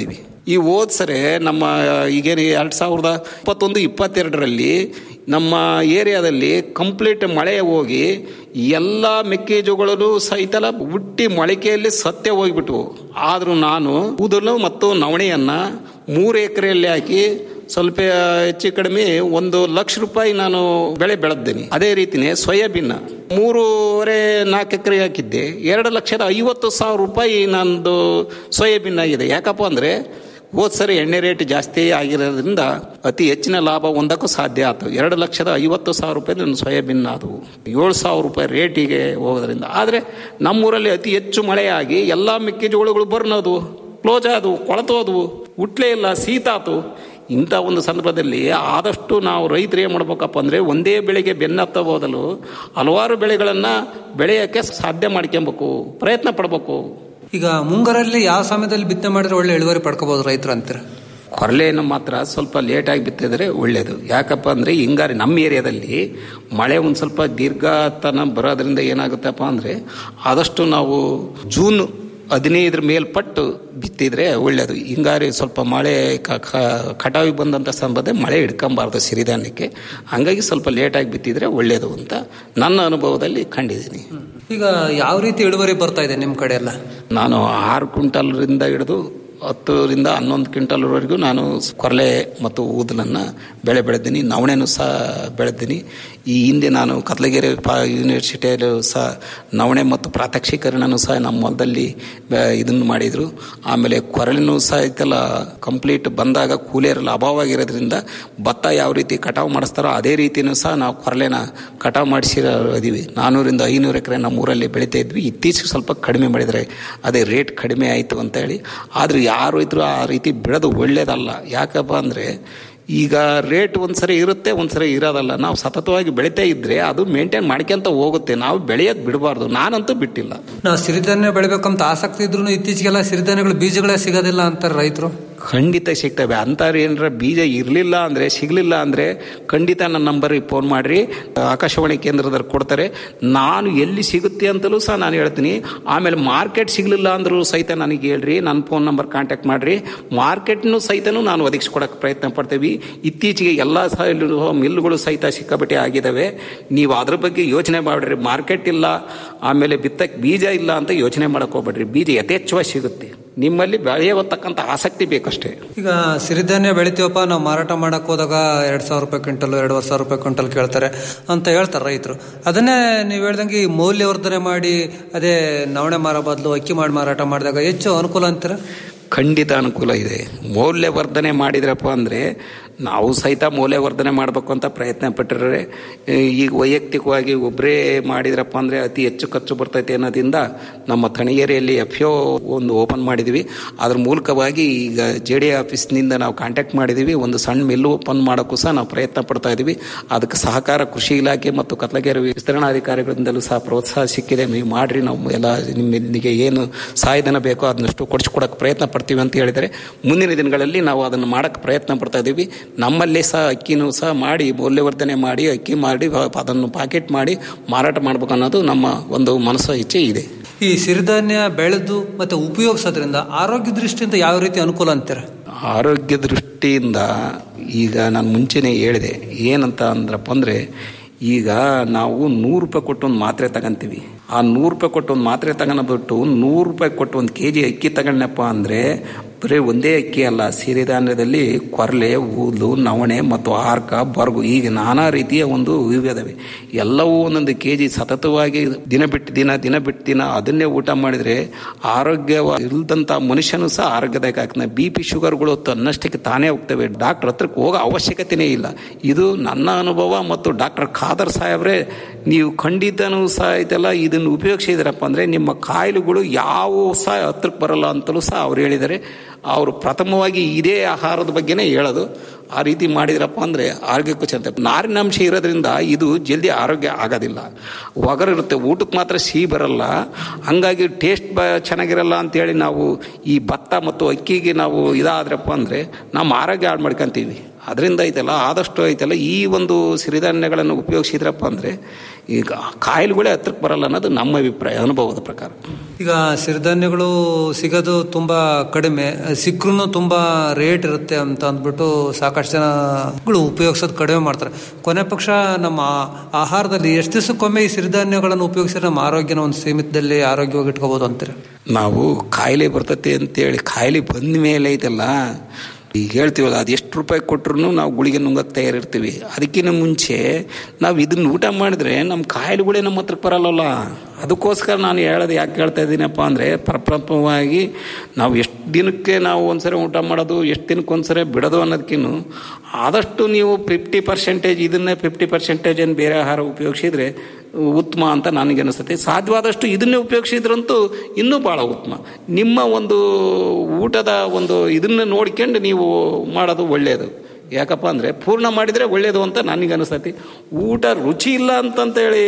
ಈ ಹೋದ ಸರಿ ನಮ್ಮ ಈಗೇನು ಎರಡು ಸಾವಿರದ ಇಪ್ಪತ್ತೊಂದು ಇಪ್ಪತ್ತೆರಡರಲ್ಲಿ ನಮ್ಮ ಏರಿಯಾದಲ್ಲಿ ಕಂಪ್ಲೀಟ್ ಮಳೆ ಹೋಗಿ ಎಲ್ಲ ಮೆಕ್ಕೆಜೋಳಗಳು ಸಹಿತ ಹುಟ್ಟಿ ಮೊಳಕೆಯಲ್ಲಿ ಸತ್ಯ ಹೋಗಿಬಿಟ್ವು ಆದರೂ ನಾನು ಕೂದಲು ಮತ್ತು ನವಣೆಯನ್ನು ಮೂರು ಎಕರೆಯಲ್ಲಿ ಹಾಕಿ ಸ್ವಲ್ಪ ಹೆಚ್ಚು ಕಡಿಮೆ ಒಂದು ಲಕ್ಷ ರೂಪಾಯಿ ನಾನು ಬೆಳೆ ಬೆಳೆದ್ದೇನೆ ಅದೇ ರೀತಿನೇ ಸೋಯಾಬೀನ್ ಮೂರುವರೆ ನಾಲ್ಕು ಎಕರೆ ಹಾಕಿದ್ದೆ ಎರಡು ಲಕ್ಷದ ಐವತ್ತು ಸಾವಿರ ರೂಪಾಯಿ ನಂದು ಸೋಯಾಬೀನ್ ಆಗಿದೆ ಯಾಕಪ್ಪ ಅಂದರೆ ಹೋದ ಸರಿ ಎಣ್ಣೆ ರೇಟ್ ಜಾಸ್ತಿ ಆಗಿರೋದ್ರಿಂದ ಅತಿ ಹೆಚ್ಚಿನ ಲಾಭ ಹೊಂದಕ್ಕೂ ಸಾಧ್ಯ ಆಯ್ತು ಎರಡು ಲಕ್ಷದ ಐವತ್ತು ಸಾವಿರ ರೂಪಾಯಿ ನನ್ನ ಸೋಯಾಬೀನ್ ಆದವು ಏಳು ಸಾವಿರ ರೂಪಾಯಿ ರೇಟಿಗೆ ಹೋಗೋದ್ರಿಂದ ಆದರೆ ನಮ್ಮೂರಲ್ಲಿ ಅತಿ ಹೆಚ್ಚು ಮಳೆಯಾಗಿ ಎಲ್ಲ ಮೆಕ್ಕೆಜೋಳಗಳು ಬರ್ನೋದು ಕ್ಲೋಸ್ ಆದವು ಕೊಳತೋದವು ಹುಟ್ಲೇ ಇಲ್ಲ ಶೀತಾತು ಇಂಥ ಒಂದು ಸಂದರ್ಭದಲ್ಲಿ ಆದಷ್ಟು ನಾವು ರೈತರು ಏನು ಮಾಡ್ಬೇಕಪ್ಪ ಅಂದರೆ ಒಂದೇ ಬೆಳೆಗೆ ಬೆನ್ನತ್ತ ಹೋದಲು ಹಲವಾರು ಬೆಳೆಗಳನ್ನು ಬೆಳೆಯೋಕ್ಕೆ ಸಾಧ್ಯ ಮಾಡ್ಕೊಬೇಕು ಪ್ರಯತ್ನ ಪಡಬೇಕು ಈಗ ಮುಂಗಾರಲ್ಲಿ ಯಾವ ಸಮಯದಲ್ಲಿ ಬಿತ್ತನೆ ಮಾಡಿದ್ರೆ ಒಳ್ಳೆ ಇಳುವರಿ ಪಡ್ಕೋಬಹುದು ರೈತರು ಅಂತೀರ ಕೊರಲೆಯನ್ನು ಮಾತ್ರ ಸ್ವಲ್ಪ ಲೇಟಾಗಿ ಬಿತ್ತಿದ್ರೆ ಒಳ್ಳೆಯದು ಯಾಕಪ್ಪ ಅಂದರೆ ಹಿಂಗಾರಿ ನಮ್ಮ ಏರಿಯಾದಲ್ಲಿ ಮಳೆ ಒಂದು ಸ್ವಲ್ಪ ದೀರ್ಘತನ ಬರೋದ್ರಿಂದ ಏನಾಗುತ್ತಪ್ಪ ಅಂದರೆ ಆದಷ್ಟು ನಾವು ಜೂನ್ ಹದಿನೈದರ ಮೇಲ್ಪಟ್ಟು ಬಿತ್ತಿದ್ರೆ ಒಳ್ಳೆಯದು ಹಿಂಗಾರಿ ಸ್ವಲ್ಪ ಮಳೆ ಕ- ಕ- ಕಟಾವಿಗೆ ಬಂದಂಥ ಸಂದರ್ಭದಲ್ಲಿ ಮಳೆ ಹಿಡ್ಕೊಂಬಾರ್ದು ಸಿರಿಧಾನ್ಯಕ್ಕೆ ಹಂಗಾಗಿ ಸ್ವಲ್ಪ ಲೇಟಾಗಿ ಬಿತ್ತಿದ್ರೆ ಒಳ್ಳೆಯದು ಅಂತ ನನ್ನ ಅನುಭವದಲ್ಲಿ ಕಂಡಿದ್ದೀನಿ ಈಗ ಯಾವ ರೀತಿ ಇಳುವರಿ ಬರ್ತಾ ಇದೆ ನಿಮ್ಮ ಕಡೆ ಎಲ್ಲ ನಾನು ಆರು ಕ್ವಿಂಟಲ್ರಿಂದ ಹಿಡಿದು ಹತ್ತರಿಂದ ಹನ್ನೊಂದು ಕ್ವಿಂಟಲ್ವರೆಗೂ ನಾನು ಕೊರಲೆ ಮತ್ತು ಊದಲನ್ನು ಬೆಳೆ ಬೆಳೆದ್ದೀನಿ ನವಣೆನೂ ಸಹ ಬೆಳೆದ್ದೀನಿ ಈ ಹಿಂದೆ ನಾನು ಕತ್ಲಗೆರೆ ಪಾ ಯೂನಿವರ್ಸಿಟಿಯಲ್ಲೂ ಸಹ ನವಣೆ ಮತ್ತು ಪ್ರಾತ್ಯಕ್ಷಿಕರಣನೂ ಸಹ ನಮ್ಮ ಹೊಲದಲ್ಲಿ ಇದನ್ನು ಮಾಡಿದರು ಆಮೇಲೆ ಕೊರಲೆನೂ ಸಹ ಐತಲ್ಲ ಕಂಪ್ಲೀಟ್ ಬಂದಾಗ ಕೂಲಿಯರಲ್ಲಿ ಅಭಾವ ಆಗಿರೋದ್ರಿಂದ ಭತ್ತ ಯಾವ ರೀತಿ ಕಟಾವು ಮಾಡಿಸ್ತಾರೋ ಅದೇ ರೀತಿಯೂ ಸಹ ನಾವು ಕೊರಲೆನ ಕಟಾವು ಮಾಡಿಸಿರೋ ಇದೀವಿ ನಾನ್ನೂರಿಂದ ಐನೂರು ಎಕರೆ ನಮ್ಮ ಊರಲ್ಲಿ ಬೆಳೀತಾ ಇದ್ವಿ ಇತ್ತೀಚೆಗೆ ಸ್ವಲ್ಪ ಕಡಿಮೆ ಮಾಡಿದರೆ ಅದೇ ರೇಟ್ ಕಡಿಮೆ ಆಯಿತು ಅಂತ ಹೇಳಿ ಆದರೆ ಯಾರು ಇದ್ರು ಆ ರೀತಿ ಬೆಳೆದು ಒಳ್ಳೇದಲ್ಲ ಯಾಕಪ್ಪ ಅಂದರೆ ಈಗ ರೇಟ್ ಒಂದ್ಸರಿ ಇರುತ್ತೆ ಒಂದ್ಸರಿ ಇರೋದಲ್ಲ ನಾವು ಸತತವಾಗಿ ಬೆಳಿತಾ ಇದ್ರೆ ಅದು ಮೇಂಟೈನ್ ಮಾಡ್ಕೊಂತ ಹೋಗುತ್ತೆ ನಾವು ಬೆಳೆಯೋದು ಬಿಡಬಾರ್ದು ನಾನಂತೂ ಬಿಟ್ಟಿಲ್ಲ ನಾವು ಸಿರಿಧಾನ್ಯ ಬೆಳಿಬೇಕಂತ ಆಸಕ್ತಿ ಇದ್ರು ಇತ್ತೀಚೆಗೆಲ್ಲ ಸಿರಿಧಾನ್ಯಗಳು ಬೀಜಗಳೇ ಸಿಗೋದಿಲ್ಲ ಅಂತಾರೆ ರೈತರು ಖಂಡಿತ ಸಿಗ್ತವೆ ಅಂಥವ್ರು ಏನಾರ ಬೀಜ ಇರಲಿಲ್ಲ ಅಂದರೆ ಸಿಗಲಿಲ್ಲ ಅಂದರೆ ಖಂಡಿತ ನನ್ನ ನಂಬರಿಗೆ ಫೋನ್ ಮಾಡಿರಿ ಆಕಾಶವಾಣಿ ಕೇಂದ್ರದಲ್ಲಿ ಕೊಡ್ತಾರೆ ನಾನು ಎಲ್ಲಿ ಸಿಗುತ್ತೆ ಅಂತಲೂ ಸಹ ನಾನು ಹೇಳ್ತೀನಿ ಆಮೇಲೆ ಮಾರ್ಕೆಟ್ ಸಿಗಲಿಲ್ಲ ಅಂದರೂ ಸಹಿತ ನನಗೆ ಹೇಳ್ರಿ ನನ್ನ ಫೋನ್ ನಂಬರ್ ಕಾಂಟ್ಯಾಕ್ಟ್ ಮಾಡಿರಿ ಮಾರ್ಕೆಟ್ನು ಸಹಿತನೂ ನಾನು ಒದಗಿಸ್ಕೊಡಕ್ಕೆ ಪ್ರಯತ್ನ ಪಡ್ತೀವಿ ಇತ್ತೀಚೆಗೆ ಎಲ್ಲ ಸಹ ಮಿಲ್ಗಳು ಸಹಿತ ಸಿಕ್ಕಾಪಟ್ಟೆ ಆಗಿದ್ದಾವೆ ನೀವು ಅದ್ರ ಬಗ್ಗೆ ಯೋಚನೆ ಮಾಡಿರಿ ಮಾರ್ಕೆಟ್ ಇಲ್ಲ ಆಮೇಲೆ ಬಿತ್ತಕ್ಕೆ ಬೀಜ ಇಲ್ಲ ಅಂತ ಯೋಚನೆ ಮಾಡಕ್ಕೆ ಹೋಗ್ಬೇಡ್ರಿ ಬೀಜ ಯಥೇಚ್ಛವಾಗಿ ಸಿಗುತ್ತೆ ನಿಮ್ಮಲ್ಲಿ ಬೆಳೆಯತಕ್ಕಂಥ ಆಸಕ್ತಿ ಬೇಕಷ್ಟೇ ಈಗ ಸಿರಿಧಾನ್ಯ ಬೆಳಿತೀವಪ್ಪ ನಾವು ಮಾರಾಟ ಮಾಡಕ್ ಹೋದಾಗ ಎರಡ್ ಸಾವಿರ ರೂಪಾಯಿ ಕ್ವಿಂಟಲ್ ಎರಡುವರೆ ಸಾವಿರ ರೂಪಾಯಿ ಕ್ವಿಂಟಲ್ ಕೇಳ್ತಾರೆ ಅಂತ ಹೇಳ್ತಾರೆ ರೈತರು ಅದನ್ನೇ ನೀವು ಹೇಳ್ದಂಗೆ ಈ ಮೌಲ್ಯವರ್ಧನೆ ಮಾಡಿ ಅದೇ ನವಣೆ ಮಾರೋ ಬದಲು ಅಕ್ಕಿ ಮಾಡಿ ಮಾರಾಟ ಮಾಡಿದಾಗ ಹೆಚ್ಚು ಅನುಕೂಲ ಅಂತೀರ ಖಂಡಿತ ಅನುಕೂಲ ಇದೆ ಮೌಲ್ಯವರ್ಧನೆ ಮಾಡಿದ್ರಪ್ಪ ಅಂದರೆ ನಾವು ಸಹಿತ ಮೌಲ್ಯವರ್ಧನೆ ಮಾಡಬೇಕು ಅಂತ ಪ್ರಯತ್ನ ಪಟ್ಟಿದ್ರೆ ಈಗ ವೈಯಕ್ತಿಕವಾಗಿ ಒಬ್ಬರೇ ಮಾಡಿದ್ರಪ್ಪ ಅಂದರೆ ಅತಿ ಹೆಚ್ಚು ಖರ್ಚು ಬರ್ತೈತೆ ಅನ್ನೋದ್ರಿಂದ ನಮ್ಮ ತಣಿಗೇರಿಯಲ್ಲಿ ಎಫ್ ಒಂದು ಓಪನ್ ಮಾಡಿದ್ವಿ ಅದ್ರ ಮೂಲಕವಾಗಿ ಈಗ ಜೆ ಡಿ ಆಫೀಸ್ನಿಂದ ನಾವು ಕಾಂಟ್ಯಾಕ್ಟ್ ಮಾಡಿದ್ದೀವಿ ಒಂದು ಸಣ್ಣ ಮಿಲ್ಲು ಓಪನ್ ಮಾಡೋಕ್ಕೂ ಸಹ ನಾವು ಪ್ರಯತ್ನ ಪಡ್ತಾ ಇದ್ದೀವಿ ಅದಕ್ಕೆ ಸಹಕಾರ ಕೃಷಿ ಇಲಾಖೆ ಮತ್ತು ಕತ್ಲಗೆರೆ ವಿಸ್ತರಣಾಧಿಕಾರಿಗಳಿಂದಲೂ ಸಹ ಪ್ರೋತ್ಸಾಹ ಸಿಕ್ಕಿದೆ ನೀವು ಮಾಡ್ರಿ ನಾವು ಎಲ್ಲ ನಿಮಗೆ ಏನು ಸಹಾಯಧನ ಬೇಕೋ ಅದನ್ನಷ್ಟು ಕೊಡಿಸ್ಕೊಡಕ್ಕೆ ಪ್ರಯತ್ನ ಪಡ್ತೀವಿ ಅಂತ ಹೇಳಿದರೆ ಮುಂದಿನ ದಿನಗಳಲ್ಲಿ ನಾವು ಅದನ್ನು ಮಾಡೋಕ್ಕೆ ಪ್ರಯತ್ನ ಪಡ್ತಾ ಇದ್ದೀವಿ ನಮ್ಮಲ್ಲಿ ಸಹ ಅಕ್ಕಿನೂ ಸಹ ಮಾಡಿ ಮೌಲ್ಯವರ್ಧನೆ ಮಾಡಿ ಅಕ್ಕಿ ಮಾಡಿ ಅದನ್ನು ಪಾಕೆಟ್ ಮಾಡಿ ಮಾರಾಟ ಮಾಡ್ಬೇಕು ಅನ್ನೋದು ನಮ್ಮ ಒಂದು ಮನಸ್ಸು ಇಚ್ಛೆ ಇದೆ ಈ ಸಿರಿಧಾನ್ಯ ಬೆಳೆದು ಮತ್ತೆ ಉಪಯೋಗಿಸೋದ್ರಿಂದ ಆರೋಗ್ಯ ದೃಷ್ಟಿಯಿಂದ ಯಾವ ರೀತಿ ಅನುಕೂಲ ಅಂತೀರ ಆರೋಗ್ಯ ದೃಷ್ಟಿಯಿಂದ ಈಗ ನಾನು ಮುಂಚೆನೇ ಹೇಳಿದೆ ಏನಂತ ಅಂದ್ರಪ್ಪ ಅಂದರೆ ಈಗ ನಾವು ನೂರು ರೂಪಾಯಿ ಕೊಟ್ಟು ಒಂದು ಮಾತ್ರೆ ತಗೊಂತೀವಿ ಆ ನೂರು ರೂಪಾಯಿ ಕೊಟ್ಟು ಒಂದು ಮಾತ್ರೆ ತಗೊಂಡ್ಬಿಟ್ಟು ನೂರು ರೂಪಾಯಿ ಕೊಟ್ಟು ಒಂದು ಕೆ ಜಿ ಅಕ್ಕಿ ತಗೊಂಡಪ್ಪ ಅಂದರೆ ಬರೀ ಒಂದೇ ಅಕ್ಕಿ ಅಲ್ಲ ಸಿರಿಧಾನ್ಯದಲ್ಲಿ ಕೊರಲೆ ಊದು ನವಣೆ ಮತ್ತು ಆರ್ಕ ಬರ್ಗು ಈಗ ನಾನಾ ರೀತಿಯ ಒಂದು ಇವೆ ಎಲ್ಲವೂ ಒಂದೊಂದು ಕೆ ಜಿ ಸತತವಾಗಿ ದಿನ ಬಿಟ್ಟು ದಿನ ದಿನ ಬಿಟ್ಟು ದಿನ ಅದನ್ನೇ ಊಟ ಮಾಡಿದರೆ ಆರೋಗ್ಯ ಇಲ್ದಂಥ ಮನುಷ್ಯನೂ ಸಹ ಆರೋಗ್ಯದಾಯಕ ಆಗ್ತಾನೆ ಬಿ ಪಿ ಶುಗರ್ಗಳು ತನ್ನಷ್ಟಕ್ಕೆ ತಾನೇ ಹೋಗ್ತವೆ ಡಾಕ್ಟರ್ ಹತ್ರಕ್ಕೆ ಹೋಗೋ ಅವಶ್ಯಕತೆನೇ ಇಲ್ಲ ಇದು ನನ್ನ ಅನುಭವ ಮತ್ತು ಡಾಕ್ಟರ್ ಖಾದರ್ ಸಾಹೇಬ್ರೆ ನೀವು ಖಂಡಿತನೂ ಸಹ ಇದೆಲ್ಲ ಇದನ್ನು ಉಪಯೋಗಿಸಿದ್ರಪ್ಪ ಅಂದರೆ ನಿಮ್ಮ ಕಾಯಿಲೆಗಳು ಯಾವ ಸಹ ಹತ್ರಕ್ಕೆ ಬರಲ್ಲ ಅಂತಲೂ ಸಹ ಅವ್ರು ಹೇಳಿದ್ದಾರೆ ಅವರು ಪ್ರಥಮವಾಗಿ ಇದೇ ಆಹಾರದ ಬಗ್ಗೆನೇ ಹೇಳೋದು ಆ ರೀತಿ ಮಾಡಿದ್ರಪ್ಪ ಅಂದರೆ ಆರೋಗ್ಯಕ್ಕೂ ಚೆಂದ ನಾರಿನಾಂಶ ಇರೋದ್ರಿಂದ ಇದು ಜಲ್ದಿ ಆರೋಗ್ಯ ಆಗೋದಿಲ್ಲ ಒಗರಿರುತ್ತೆ ಊಟಕ್ಕೆ ಮಾತ್ರ ಸಿಹಿ ಬರಲ್ಲ ಹಂಗಾಗಿ ಟೇಸ್ಟ್ ಬ ಚೆನ್ನಾಗಿರಲ್ಲ ಅಂತೇಳಿ ನಾವು ಈ ಭತ್ತ ಮತ್ತು ಅಕ್ಕಿಗೆ ನಾವು ಇದಾದ್ರಪ್ಪ ಅಂದರೆ ನಮ್ಮ ಆರೋಗ್ಯ ಹಾಳು ಮಾಡ್ಕೊತೀವಿ ಅದರಿಂದ ಐತಲ್ಲ ಆದಷ್ಟು ಐತಲ್ಲ ಈ ಒಂದು ಸಿರಿಧಾನ್ಯಗಳನ್ನು ಉಪಯೋಗಿಸಿದ್ರಪ್ಪ ಅಂದರೆ ಈಗ ಕಾಯಿಲೆಗಳೇ ಹತ್ರಕ್ಕೆ ಬರಲ್ಲ ಅನ್ನೋದು ನಮ್ಮ ಅಭಿಪ್ರಾಯ ಅನುಭವದ ಪ್ರಕಾರ ಈಗ ಸಿರಿಧಾನ್ಯಗಳು ಸಿಗೋದು ತುಂಬ ಕಡಿಮೆ ಸಿಕ್ಕರೂ ತುಂಬ ರೇಟ್ ಇರುತ್ತೆ ಅಂತ ಅಂದ್ಬಿಟ್ಟು ಸಾಕಷ್ಟು ಜನಗಳು ಉಪಯೋಗಿಸೋದು ಕಡಿಮೆ ಮಾಡ್ತಾರೆ ಕೊನೆ ಪಕ್ಷ ನಮ್ಮ ಆಹಾರದಲ್ಲಿ ಎಷ್ಟು ದಿವಸಕ್ಕೊಮ್ಮೆ ಈ ಸಿರಿಧಾನ್ಯಗಳನ್ನು ಉಪಯೋಗಿಸಿದ್ರೆ ನಮ್ಮ ಆರೋಗ್ಯನ ಒಂದು ಸೀಮಿತದಲ್ಲಿ ಆರೋಗ್ಯವಾಗಿ ಇಟ್ಕೋಬೋದು ಅಂತೀರ ನಾವು ಕಾಯಿಲೆ ಬರ್ತತೆ ಅಂತೇಳಿ ಕಾಯಿಲೆ ಬಂದ ಮೇಲೆ ಐತಲ್ಲ ಈಗ ಹೇಳ್ತೀವಲ್ಲ ಅದು ಎಷ್ಟು ರೂಪಾಯಿ ಕೊಟ್ರು ನಾವು ಗುಳಿಗೆ ನುಂಗಕ್ಕೆ ತಯಾರಿರ್ತೀವಿ ಅದಕ್ಕಿಂತ ಮುಂಚೆ ನಾವು ಇದನ್ನ ಊಟ ಮಾಡಿದ್ರೆ ನಮ್ಮ ಕಾಯಿಲೆಗಳೇ ನಮ್ಮ ಹತ್ರಕ್ಕೆ ಬರಲ್ಲಲ್ಲ ಅದಕ್ಕೋಸ್ಕರ ನಾನು ಹೇಳೋದು ಯಾಕೆ ಹೇಳ್ತಾ ಇದ್ದೀನಪ್ಪ ಅಂದರೆ ಪ್ರಪ್ರಥಮವಾಗಿ ನಾವು ಎಷ್ಟು ದಿನಕ್ಕೆ ನಾವು ಒಂದ್ಸರಿ ಊಟ ಮಾಡೋದು ಎಷ್ಟು ದಿನಕ್ಕೆ ಒಂದ್ಸರಿ ಬಿಡೋದು ಅನ್ನೋದಕ್ಕಿನ್ನು ಆದಷ್ಟು ನೀವು ಫಿಫ್ಟಿ ಪರ್ಸೆಂಟೇಜ್ ಇದನ್ನೇ ಫಿಫ್ಟಿ ಪರ್ಸೆಂಟೇಜ್ ಏನು ಬೇರೆ ಆಹಾರ ಉಪಯೋಗಿಸಿದ್ರೆ ಉತ್ತಮ ಅಂತ ನನಗೆ ಅನಿಸುತ್ತೆ ಸಾಧ್ಯವಾದಷ್ಟು ಇದನ್ನೇ ಉಪಯೋಗಿಸಿದ್ರಂತೂ ಇನ್ನೂ ಭಾಳ ಉತ್ತಮ ನಿಮ್ಮ ಒಂದು ಊಟದ ಒಂದು ಇದನ್ನು ನೋಡ್ಕೊಂಡು ನೀವು ಮಾಡೋದು ಒಳ್ಳೆಯದು ಯಾಕಪ್ಪ ಅಂದರೆ ಪೂರ್ಣ ಮಾಡಿದರೆ ಒಳ್ಳೆಯದು ಅಂತ ನನಗೆ ಅನಿಸ್ತೈತಿ ಊಟ ರುಚಿ ಇಲ್ಲ ಅಂತಂತೇಳಿ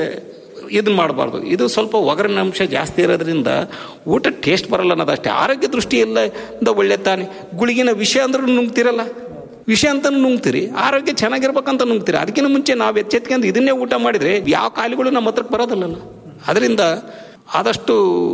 ಇದನ್ನ ಮಾಡಬಾರ್ದು ಇದು ಸ್ವಲ್ಪ ಒಗರಿನ ಅಂಶ ಜಾಸ್ತಿ ಇರೋದ್ರಿಂದ ಊಟ ಟೇಸ್ಟ್ ಬರಲ್ಲ ಅನ್ನೋದಷ್ಟೇ ಆರೋಗ್ಯ ದೃಷ್ಟಿಯಿಂದ ಒಳ್ಳೆ ತಾನೆ ಗುಳಿಗಿನ ವಿಷ ಅಂದ್ರೆ ನುಂಗ್ತಿರಲ್ಲ ವಿಷ ಅಂತ ನುಂಗ್ತೀರಿ ಆರೋಗ್ಯ ಚೆನ್ನಾಗಿರ್ಬೇಕಂತ ನುಂಗ್ತೀರಿ ಅದಕ್ಕಿಂತ ಮುಂಚೆ ನಾವು ಎಚ್ಚೆತ್ಕೊಂಡು ಇದನ್ನೇ ಊಟ ಮಾಡಿದರೆ ಯಾವ ಕಾಯಿಲೆಗಳು ನಮ್ಮ ಹತ್ರಕ್ಕೆ ಬರೋದಿಲ್ಲಲ್ಲ ಅದರಿಂದ ಆದಷ್ಟು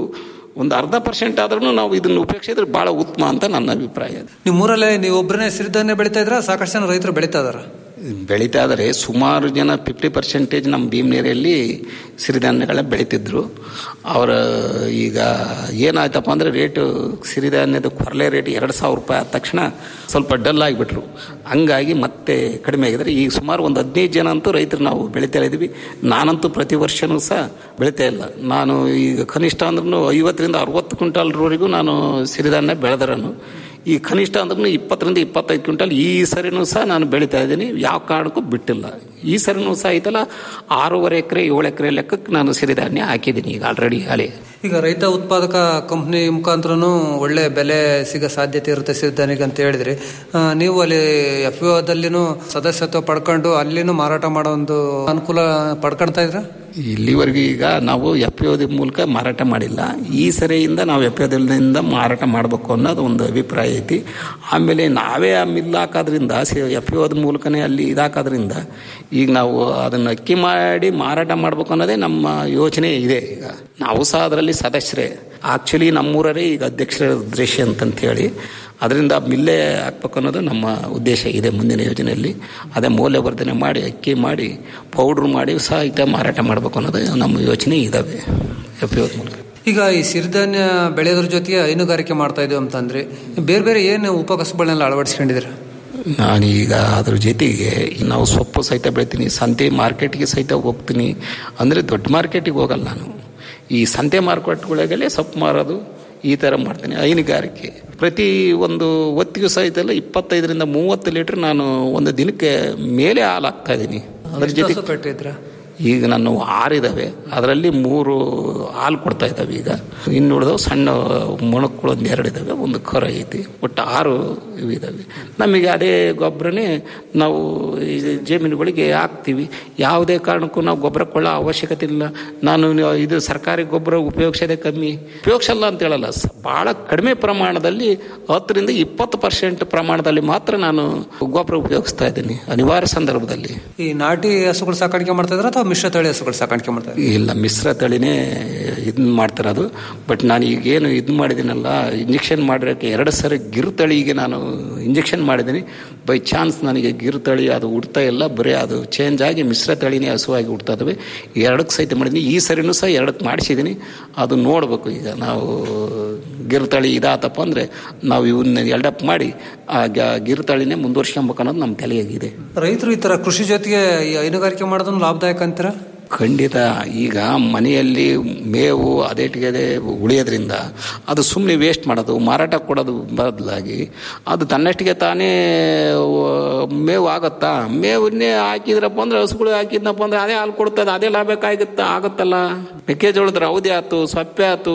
ಒಂದು ಅರ್ಧ ಪರ್ಸೆಂಟ್ ಆದ್ರೂ ನಾವು ಇದನ್ನು ಉಪೇಕ್ಷಿಸಿದ್ರೆ ಭಾಳ ಉತ್ತಮ ಅಂತ ನನ್ನ ಅಭಿಪ್ರಾಯ ನಿಮ್ಮ ಊರಲ್ಲೇ ನೀವು ಒಬ್ಬರೇ ಸಿರಿಧಾನ್ಯ ಬೆಳೀತಾ ಇದ್ರ ಸಾಕಷ್ಟು ಜನ ರೈತರು ಬೆಳೀತಾ ಇದಾರ ಬೆಳೀತಾ ಇದ್ದಾರೆ ಸುಮಾರು ಜನ ಫಿಫ್ಟಿ ಪರ್ಸೆಂಟೇಜ್ ನಮ್ಮ ಭೀಮನೇರಿಯಲ್ಲಿ ಸಿರಿಧಾನ್ಯಗಳ ಬೆಳೀತಿದ್ರು ಅವರ ಈಗ ಏನಾಯ್ತಪ್ಪ ಅಂದರೆ ರೇಟು ಸಿರಿಧಾನ್ಯದ ಕೊರಲೆ ರೇಟ್ ಎರಡು ಸಾವಿರ ರೂಪಾಯಿ ಆದ ತಕ್ಷಣ ಸ್ವಲ್ಪ ಡಲ್ ಆಗಿಬಿಟ್ರು ಹಂಗಾಗಿ ಮತ್ತೆ ಕಡಿಮೆ ಆಗಿದ್ದಾರೆ ಈಗ ಸುಮಾರು ಒಂದು ಹದಿನೈದು ಜನ ಅಂತೂ ರೈತರು ನಾವು ಬೆಳೀತಾ ಇದ್ದೀವಿ ನಾನಂತೂ ಪ್ರತಿ ವರ್ಷವೂ ಸಹ ಬೆಳೀತಾ ಇಲ್ಲ ನಾನು ಈಗ ಕನಿಷ್ಠ ಅಂದ್ರೂ ಐವತ್ತರಿಂದ ಅರವತ್ತು ಕ್ವಿಂಟಾಲ್ವರೆಗೂ ನಾನು ಸಿರಿಧಾನ್ಯ ಬೆಳೆದರನು ಈ ಕನಿಷ್ಠ ಅಂದ್ರೂ ಇಪ್ಪತ್ತರಿಂದ ಇಪ್ಪತ್ತೈದು ಕ್ವಿಂಟಲ್ ಈ ಸರಿನೂ ಸಹ ನಾನು ಬೆಳೀತಾ ಇದ್ದೀನಿ ಯಾವ ಕಾರಣಕ್ಕೂ ಬಿಟ್ಟಿಲ್ಲ ಈ ಸರಿನೂ ಸಹ ಐತಲ್ಲ ಆರೂವರೆ ಎಕರೆ ಏಳು ಎಕರೆ ಲೆಕ್ಕಕ್ಕೆ ನಾನು ಸಿರಿಧಾನ್ಯ ಹಾಕಿದ್ದೀನಿ ಈಗ ಆಲ್ರೆಡಿ ಅಲ್ಲಿ ಈಗ ರೈತ ಉತ್ಪಾದಕ ಕಂಪ್ನಿ ಮುಖಾಂತರನು ಒಳ್ಳೆ ಬೆಲೆ ಸಿಗೋ ಸಾಧ್ಯತೆ ಇರುತ್ತೆ ಸಿರಿಧಾನ್ಯಕ್ಕೆ ಅಂತ ಹೇಳಿದ್ರಿ ಆ, ನೀವು ಅಲ್ಲಿ ಎಫ್ ದಲ್ಲಿನೂ ಸದಸ್ಯತ್ವ ಪಡ್ಕೊಂಡು ಅಲ್ಲಿನೂ ಮಾರಾಟ ಮಾಡೋ ಒಂದು ಅನುಕೂಲ ಪಡ್ಕೊಳ್ತಾ ಇದ್ರ ಇಲ್ಲಿವರೆಗೂ ಈಗ ನಾವು ಎಫ್ ಮೂಲಕ ಮಾರಾಟ ಮಾಡಿಲ್ಲ ಈ ಸರಿಯಿಂದ ನಾವು ಎಫ್ ದಿಂದ ಮಾರಾಟ ಮಾಡಬೇಕು ಅನ್ನೋದು ಒಂದು ಅಭಿಪ್ರಾಯ ಐತಿ ಆಮೇಲೆ ನಾವೇ ಆ ಮಿಲ್ ಹಾಕೋದ್ರಿಂದ ಎಫ್ ಮೂಲಕನೇ ಅಲ್ಲಿ ಇದಾಕೋದ್ರಿಂದ ಈಗ ನಾವು ಅದನ್ನು ಅಕ್ಕಿ ಮಾಡಿ ಮಾರಾಟ ಮಾಡಬೇಕು ಅನ್ನೋದೇ ನಮ್ಮ ಯೋಚನೆ ಇದೆ ಈಗ ನಾವು ಸಹ ಅದರಲ್ಲಿ ಸದಸ್ಯರೇ ಆಕ್ಚುಲಿ ನಮ್ಮೂರರೇ ಈಗ ಅಧ್ಯಕ್ಷರ ಉದ್ದೇಶ ಅಂತಂತ ಹೇಳಿ ಅದರಿಂದ ಮಿಲ್ಲೇ ಹಾಕ್ಬೇಕು ಅನ್ನೋದು ನಮ್ಮ ಉದ್ದೇಶ ಇದೆ ಮುಂದಿನ ಯೋಜನೆಯಲ್ಲಿ ಅದೇ ಮೌಲ್ಯವರ್ಧನೆ ಮಾಡಿ ಅಕ್ಕಿ ಮಾಡಿ ಪೌಡ್ರ್ ಮಾಡಿ ಸಹ ಇದ ಮಾರಾಟ ಮಾಡಬೇಕು ಅನ್ನೋದು ನಮ್ಮ ಯೋಚನೆ ಇದ್ದಾವೆ ಎಫ್ ಮೂಲಕ ಈಗ ಈ ಸಿರಿಧಾನ್ಯ ಬೆಳೆಯೋದ್ರ ಜೊತೆಗೆ ಹೈನುಗಾರಿಕೆ ಮಾಡ್ತಾ ಇದೀವಿ ಅಂತಂದ್ರೆ ಬೇರೆ ಬೇರೆ ಏನು ಉಪಕಸಬುಗಳನ್ನೆಲ್ಲ ಅಳವಡಿಸ್ಕೊಂಡಿದ್ದೀರಾ ನಾನೀಗ ಅದ್ರ ಜೊತೆಗೆ ನಾವು ಸೊಪ್ಪು ಸಹಿತ ಬೆಳಿತೀನಿ ಸಂತೆ ಮಾರ್ಕೆಟ್ಗೆ ಸಹಿತ ಹೋಗ್ತೀನಿ ಅಂದರೆ ದೊಡ್ಡ ಮಾರ್ಕೆಟಿಗೆ ಹೋಗಲ್ಲ ನಾನು ಈ ಸಂತೆ ಮಾರ್ಕೆಟ್ಗಳಿಗೆಲ್ಲೇ ಸೊಪ್ಪು ಮಾರೋದು ಈ ಥರ ಮಾಡ್ತೀನಿ ಹೈನುಗಾರಿಕೆ ಪ್ರತಿ ಒಂದು ಹೊತ್ತಿಗೂ ಸಹಿತ ಎಲ್ಲ ಇಪ್ಪತ್ತೈದರಿಂದ ಮೂವತ್ತು ಲೀಟ್ರ್ ನಾನು ಒಂದು ದಿನಕ್ಕೆ ಮೇಲೆ ಹಾಲು ಹಾಕ್ತಾ ಇದ್ದೀನಿ ಅದ್ರ ಜೊತೆ ಹಸು ಕಟ್ಟಿದ್ರ ಈಗ ನಾನು ಆರು ಇದ್ದಾವೆ ಅದರಲ್ಲಿ ಮೂರು ಹಾಲು ಕೊಡ್ತಾ ಇದ್ದಾವೆ ಈಗ ಇನ್ನು ಉಳಿದವು ಸಣ್ಣ ಮೊಣಕ್ಕಳು ಒಂದು ಎರಡು ಇದ್ದಾವೆ ಒಂದು ಕರ ಐತಿ ಒಟ್ಟು ಆರು ಇವು ಇದ್ದಾವೆ ನಮಗೆ ಅದೇ ಗೊಬ್ಬರನೇ ನಾವು ಈ ಜಮೀನುಗಳಿಗೆ ಹಾಕ್ತೀವಿ ಯಾವುದೇ ಕಾರಣಕ್ಕೂ ನಾವು ಗೊಬ್ಬರ ಕೊಳ್ಳೋ ಅವಶ್ಯಕತೆ ಇಲ್ಲ ನಾನು ಇದು ಸರ್ಕಾರಿ ಗೊಬ್ಬರ ಉಪಯೋಗಿಸೋದೇ ಕಮ್ಮಿ ಉಪಯೋಗಿಸಲ್ಲ ಅಂತ ಹೇಳಲ್ಲ ಸ- ಭಾಳ ಕಡಿಮೆ ಪ್ರಮಾಣದಲ್ಲಿ ಹತ್ತರಿಂದ ಇಪ್ಪತ್ತು ಪರ್ಸೆಂಟ್ ಪ್ರಮಾಣದಲ್ಲಿ ಮಾತ್ರ ನಾನು ಗೊಬ್ಬರ ಉಪಯೋಗಿಸ್ತಾ ಇದ್ದೀನಿ ಅನಿವಾರ್ಯ ಸಂದರ್ಭದಲ್ಲಿ ಈ ನಾಟಿ ಹಸುಗಳು ಸಾಕಾಣಿಕೆ ಮಾಡ್ತಾ ಇದ್ರ ಅಥವಾ ಮಿಶ್ರ ತಳಿ ಹಸುಗಳು ಸಾಕಾಣಿಕೆ ಮಾಡ್ತಾ ಇದ್ರ ಇಲ್ಲ ಮಿಶ್ರ ತಳಿನೇ ಇದನ್ನ ಮಾಡ್ತಿರೋದು ಬಟ್ ನಾನು ಈಗೇನು ಇದು ಮಾಡಿದ್ದೀನಲ್ಲ ಇಂಜೆಕ್ಷನ್ ಮಾಡಿರೋಕ್ಕೆ ಎರಡು ಸರಿ ಗಿರ್ ತಳಿಗೆ ನಾನು ಇಂಜೆಕ್ಷನ್ ಮಾಡಿದ್ದೀನಿ ಬೈ ಚಾನ್ಸ್ ನನಗೆ ಗಿರ್ ತಳಿ ಅದು ಹುಡ್ತಾ ಇಲ್ಲ ಬರೀ ಅದು ಚೇಂಜ್ ಆಗಿ ಮಿಶ್ರ ತಳಿನೇ ಹಸುವಾಗಿ ಹುಡ್ತಾ ಇದಾವೆ ಎರಡಕ್ಕೆ ಸಹಿತ ಮಾಡಿದ್ದೀನಿ ಈ ಸರಿನೂ ಸಹ ಎರಡಕ್ಕೆ ಮಾಡಿಸಿದ್ದೀನಿ ಅದು ನೋಡಬೇಕು ಈಗ ನಾವು ಗಿರ್ ತಳಿ ಇದಾತಪ್ಪ ಅಂದರೆ ನಾವು ಇವನ್ನ ಎಲ್ಡಪ್ ಮಾಡಿ ಆ ಗ- ಗಿರ್ ತಳಿನೇ ಮುಂದುವರ್ಸ್ಕೊಬೇಕು ಅನ್ನೋದು ನಮ್ಮ ತಲೆಯಾಗಿದೆ ರೈತರು ಈ ತರ ಕೃಷಿ ಜೊತೆಗೆ ಈ ಹೈನುಗಾರಿಕೆ ಮಾಡೋದನ್ನು ಲಾಭದಾಯಕ ಅಂತೀರಾ ಖಂಡಿತ ಈಗ ಮನೆಯಲ್ಲಿ ಮೇವು ಅದೇಟಿಗೆ ಅದೇ ಉಳಿಯೋದ್ರಿಂದ ಅದು ಸುಮ್ಮನೆ ವೇಸ್ಟ್ ಮಾಡೋದು ಮಾರಾಟ ಕೊಡೋದು ಬದಲಾಗಿ ಅದು ತನ್ನಷ್ಟಿಗೆ ತಾನೇ ಆ, ಮೇವು ಆಗತ್ತಾ ಮೇವನ್ನೇ ಹಾಕಿದ್ರಪ್ಪ ಅಂದ್ರೆ ಹಸುಗಳು ಹಾಕಿದ್ನಪ್ಪ ಅಂದ್ರೆ ಅದೇ ಹಾಲು ಕೊಡ್ತದೆ ಅದೇ ಲಾಭಕ್ಕಾಗುತ್ತಾ ಆಗುತ್ತಲ್ಲ ಮೆಕ್ಕೆಜೋಳದ ರೌದಿ ಆಯ್ತು ಸೊಪ್ಪೆ ಆಯ್ತು